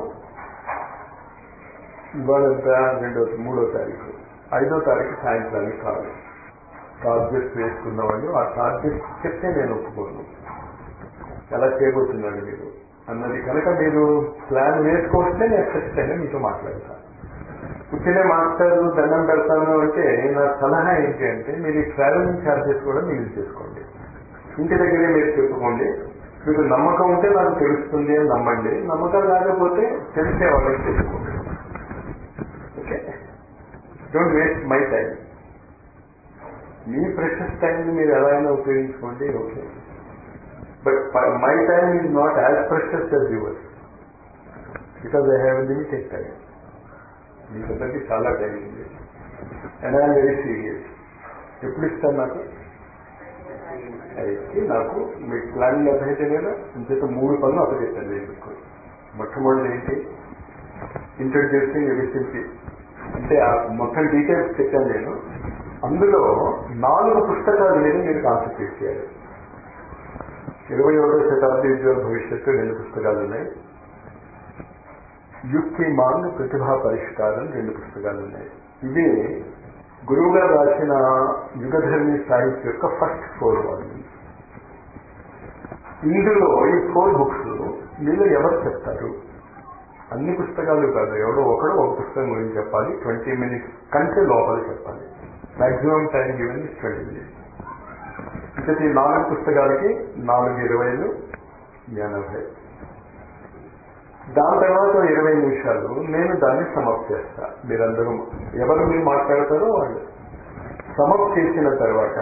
ఇవాళ రెండో మూడో తారీఖు ఐదో తారీఖు సాయంత్రానికి కాదు టార్గెట్స్ వేసుకున్న వాళ్ళు ఆ టార్గెట్స్ చెప్తే నేను ఒప్పుకోను ఎలా చేయబోతున్నాడు మీరు అన్నది కనుక మీరు ప్లాన్ వేసుకొస్తే నేను ఖచ్చితంగా మీతో మాట్లాడతాను ఇక్కడే మాస్టర్లు దండం పెడతాను అంటే నా సలహా ఏంటి అంటే మీరు ఈ ట్రావెలింగ్ ఛార్జెస్ కూడా మిగిలి చేసుకోండి ఇంటి దగ్గరే మీరు చెప్పుకోండి మీకు నమ్మకం ఉంటే నాకు తెలుస్తుంది అని నమ్మండి నమ్మకం లేకపోతే తెలిసే వాళ్ళకి చెప్పుకోండి okay don't waste my time మీ ప్రెషస్ టైంని మీరు ఎలా అయినా ఉపయోగించుకోండి okay but my time is not as precious as yours because I have limited time మీకందరికీ చాలా టైం ఉంది అండ్ ఐఎమ్ వెరీ సీరియస్ ఎప్పుడు ఇస్తాను నాకు అయితే నాకు మీ ప్లానింగ్ అర్థమైతే కదా ఇంచేత మూడు పనులు అప్పచెప్పాను నేను మీకు మొట్టమొదటి ఏంటి ఇంట్రడ్యూసింగ్ ఎఫిషియన్సీ అంటే ఆ మొత్తం డీటెయిల్స్ చెప్పాను నేను అందులో నాలుగు పుస్తకాల మీద మీరు కాన్సన్ట్రేట్ చేయాలి ఇరవై ఒకటో శతాబ్ది ఉద్యోగ భవిష్యత్తు రెండు పుస్తకాలు ఉన్నాయి యుక్తి మాంగ్ ప్రతిభా పరిష్కారం రెండు పుస్తకాలు ఉన్నాయి ఇవి గురువు గారు రాసిన యుగధర్మి సాహిత్య యొక్క ఫస్ట్ ఫోర్ వాల్యూమ్స్ ఇందులో ఈ ఫోర్ బుక్స్ మీరు ఎవరు చెప్తారు అన్ని పుస్తకాలు కాదు ఎవడో ఒకడు ఒక పుస్తకం గురించి చెప్పాలి ట్వంటీ మినిట్స్ కంటే లోపల చెప్పాలి maximum time given twenty minutes ఇంకా ఈ నాలుగు పుస్తకాలకి నాలుగు ఇరవైలు ఎనభై దాని తర్వాత ఇరవై నిమిషాలు నేను దాన్ని సమప్ చేస్తా మీరందరూ ఎవరు మీరు మాట్లాడతారో వాళ్ళు సమప్ చేసిన తర్వాత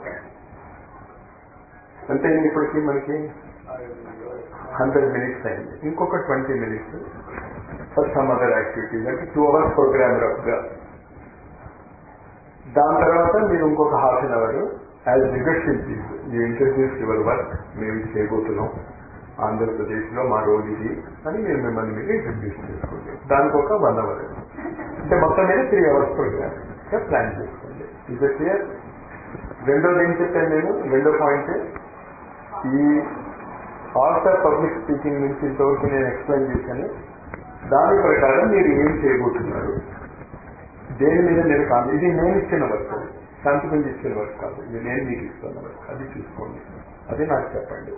అంటే ఇప్పటికీ మనకి హండ్రెడ్ మినిట్స్ అయింది ఇంకొక twenty minutes for some other activities అంటే టూ అవర్స్ ప్రోగ్రామ్ రఫ్గా దాని తర్వాత మీరు ఇంకొక హాఫ్ అన్ అవర్ యాజ్ రిగర్షిప్ యూ ఇంట్రడ్యూస్ యువర్ వర్క్ మేము ఇది చేయబోతున్నాం ఆంధ్రప్రదేశ్లో మా రోడ్ ఇది అని మీరు మిమ్మల్ని మీరు ఇంట్రడ్యూస్ చేసుకోండి దానికి ఒక వన్ అవర్ అంటే మొత్తం మీద త్రీ అవర్స్ ప్రోగ్రామ్ ప్లాన్ చేసుకోండి ఇది క్లియర్ రెండోది ఏం చెప్పాను నేను రెండో పాయింట్ ఈ ఆల్టర్ పబ్లిక్ స్పీకింగ్ నుంచి ఇంతవరకు నేను ఎక్స్ప్లెయిన్ చేశాను దాని ప్రకారం మీరు ఏం చేయబోతున్నారు దేని మీద మీరు కాదు ఇది నేను ఇచ్చిన వర్క్ శాంతి గురించి ఇచ్చిన వర్క్ కాదు ఇది నేను మీకు ఇస్తున్న వర్క్ అది చూసుకోండి అది నాకు చెప్పండి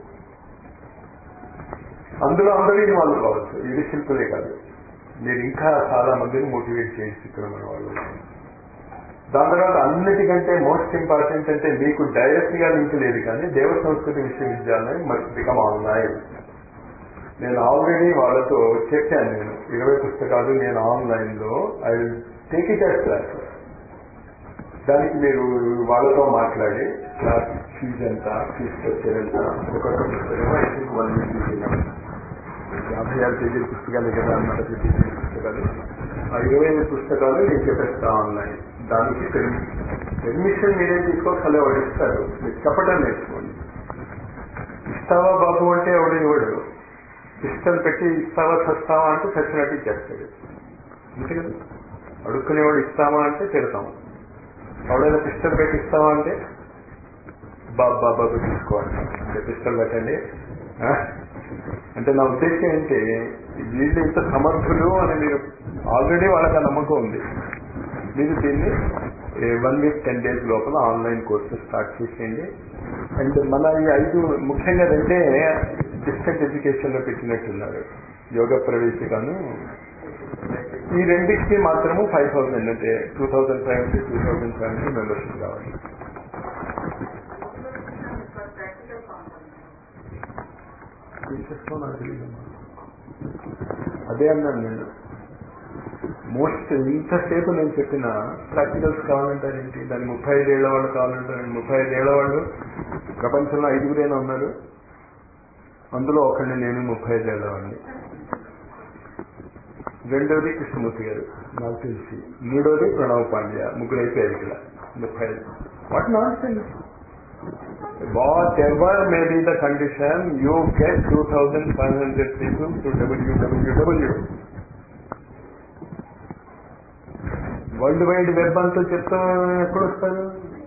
అందులో అందరూ ఇన్వాల్వ్ కావచ్చు ఇది శిల్పులే కాదు మీరు ఇంకా చాలా మందిని మోటివేట్ చేసి ఇక్కడ మన వాళ్ళు దాని తర్వాత అన్నిటికంటే మోస్ట్ ఇంపార్టెంట్ అంటే మీకు డైరెక్ట్ గా లింక్ లేదు కానీ దేవ సంస్కృతి విశ్వవిద్యాలయం మస్ట్ బికమ్ ఆన్లైన్ నేను ఆల్రెడీ వాళ్ళతో చెప్పాను నేను ఇరవై పుస్తకాలు నేను ఆన్లైన్ లో I will take it as class దానికి మీరు వాళ్ళతో మాట్లాడి క్లాస్ ఫీజ్ ఎంత ఫీజ్ స్ట్రక్చర్ ఎంత ఒక్కొక్క పుస్తకం ఐ థింక్ వన్ వీక్ తీసుకున్నాం యాభై ఆరు పేజీల పుస్తకాలు కదా అన్నమాట పేజీల పుస్తకాలు ఆ ఇరవై ఐదు పుస్తకాలు నేను చెప్పేస్తా ఆన్లైన్ దానికి పెర్మిషన్ మీరే తీసుకోవాలి వాడు ఇస్తారు మీరు చెప్పడం నేర్చుకోండి ఇస్తావా బాబు అంటే ఎవడు ఇవ్వడు ఇష్టం పెట్టి ఇస్తావా చస్తావా అంటే చచ్చినట్టు చేస్తాడు అంతే కదా అడుక్కునేవాడు ఇస్తావా అంటే తిడతాం ఎవడైనా పిస్టల్ పెట్టి ఇస్తావా అంటే బాబు బాబాబు తీసుకోవాలి అంటే పిస్టల్ పెట్టండి అంటే నా ఉద్దేశం ఏంటి వీళ్ళు ఇంత సమర్థులు అని మీరు ఆల్రెడీ వాళ్ళకి ఆ నమ్మకం ఉంది మీరు దీన్ని వన్ వీక్ టెన్ డేస్ లోపల ఆన్లైన్ కోర్సు స్టార్ట్ చేసేయండి అండ్ మన ఈ ఐదు ముఖ్యంగా అంటే డిస్టెంట్ ఎడ్యుకేషన్ లో పెట్టినట్టున్నారు యోగ ప్రవేశికను ఈ రెండింటికి మాత్రము ఫైవ్ థౌసండ్ అంటే two thousand five hundred two thousand five hundred membership కావాలి తీసేసుకో నాకు తెలియదమ్మా అదే అన్నాను నేను మోస్ట్ ఇంతసేపు నేను చెప్పిన ప్రాక్టికల్స్ కావాలంటారు ఏంటి దాని ముప్పై ఐదేళ్ల వాళ్ళు కావాలంటారు ముప్పై ఐదేళ్ల వాళ్ళు ప్రపంచంలో ఐదుగురైనా ఉన్నారు అందులో ఒకళ్ళు నేను ముప్పై ఐదేళ్ల వాడిని రెండోది కృష్ణమూర్తి గారు నాకు తెలిసి మూడోది ప్రణవ్ పాండ్య ముగ్గురు అయిపోయారు ఇక్కడ ముప్పై ఐదు what not sense whatever may be the condition you get two thousand five hundred people to WWW world wide web అంతా చెప్తా ఎప్పుడు వస్తారు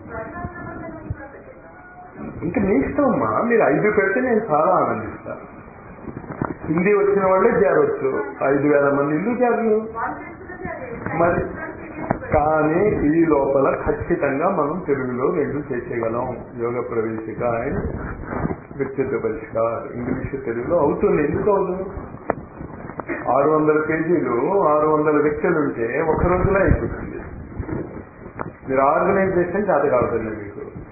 ఇంకా మీ ఇష్టం అమ్మా మీరు ఐదు పెడితే నేను చాలా ఆనందిస్తాను హిందీ వచ్చిన వాళ్ళే చేరవచ్చు ఐదు వేల మంది ఎందుకు చేరరు మరి కానీ ఈ లోపల ఖచ్చితంగా మనం తెలుగులో రెండు చేసేయగలం యోగ ప్రవేశిక అండ్ వ్యక్తిత్వ పరిష్కార్ ఇంగ్లీష్ తెలుగులో అవుతుంది ఎందుకు అవుతుంది ఆరు వందల పేజీలు ఆరు వందల వ్యక్తులు ఉంటే ఒక రోజులో అయిపోతుంది మీరు ఆర్గనైజేషన్ చేత కావుతుంది మీకు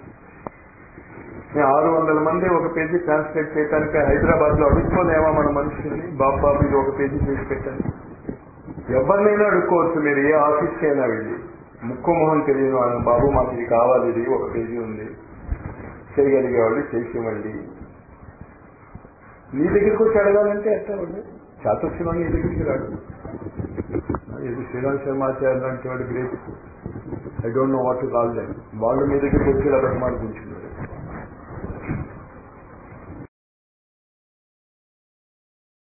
ఆరు వందల మంది ఒక పేజీ ట్రాన్స్లేట్ చేయడానికి హైదరాబాద్ లో అడుక్కోలేమా మన మనుషుల్ని బాబు బాబు ఇది ఒక పేజీ చేసి పెట్టండి ఎవరినైనా అడుక్కోవచ్చు మీరు ఏ ఆఫీస్కి అయినా వెళ్ళి ముక్కు మొహం తెలియని వాళ్ళు బాబు మాకు ఇది కావాలి ఇది ఒక పేజీ ఉంది చేయగలిగే వాళ్ళు చేసి ఇవ్వండి నీ దగ్గరికి వచ్చి అడగాలంటే ఎట్లా వాళ్ళు చాతొచ్చిన నీ దగ్గరికి రాడు ఇది శ్రీరామ్ శర్మాచార్య లాంటి వాడు great I don't know what to call them వాళ్ళు మీ దగ్గరికి వచ్చి ఇలా బ్రహ్మాడుకుంటున్నారు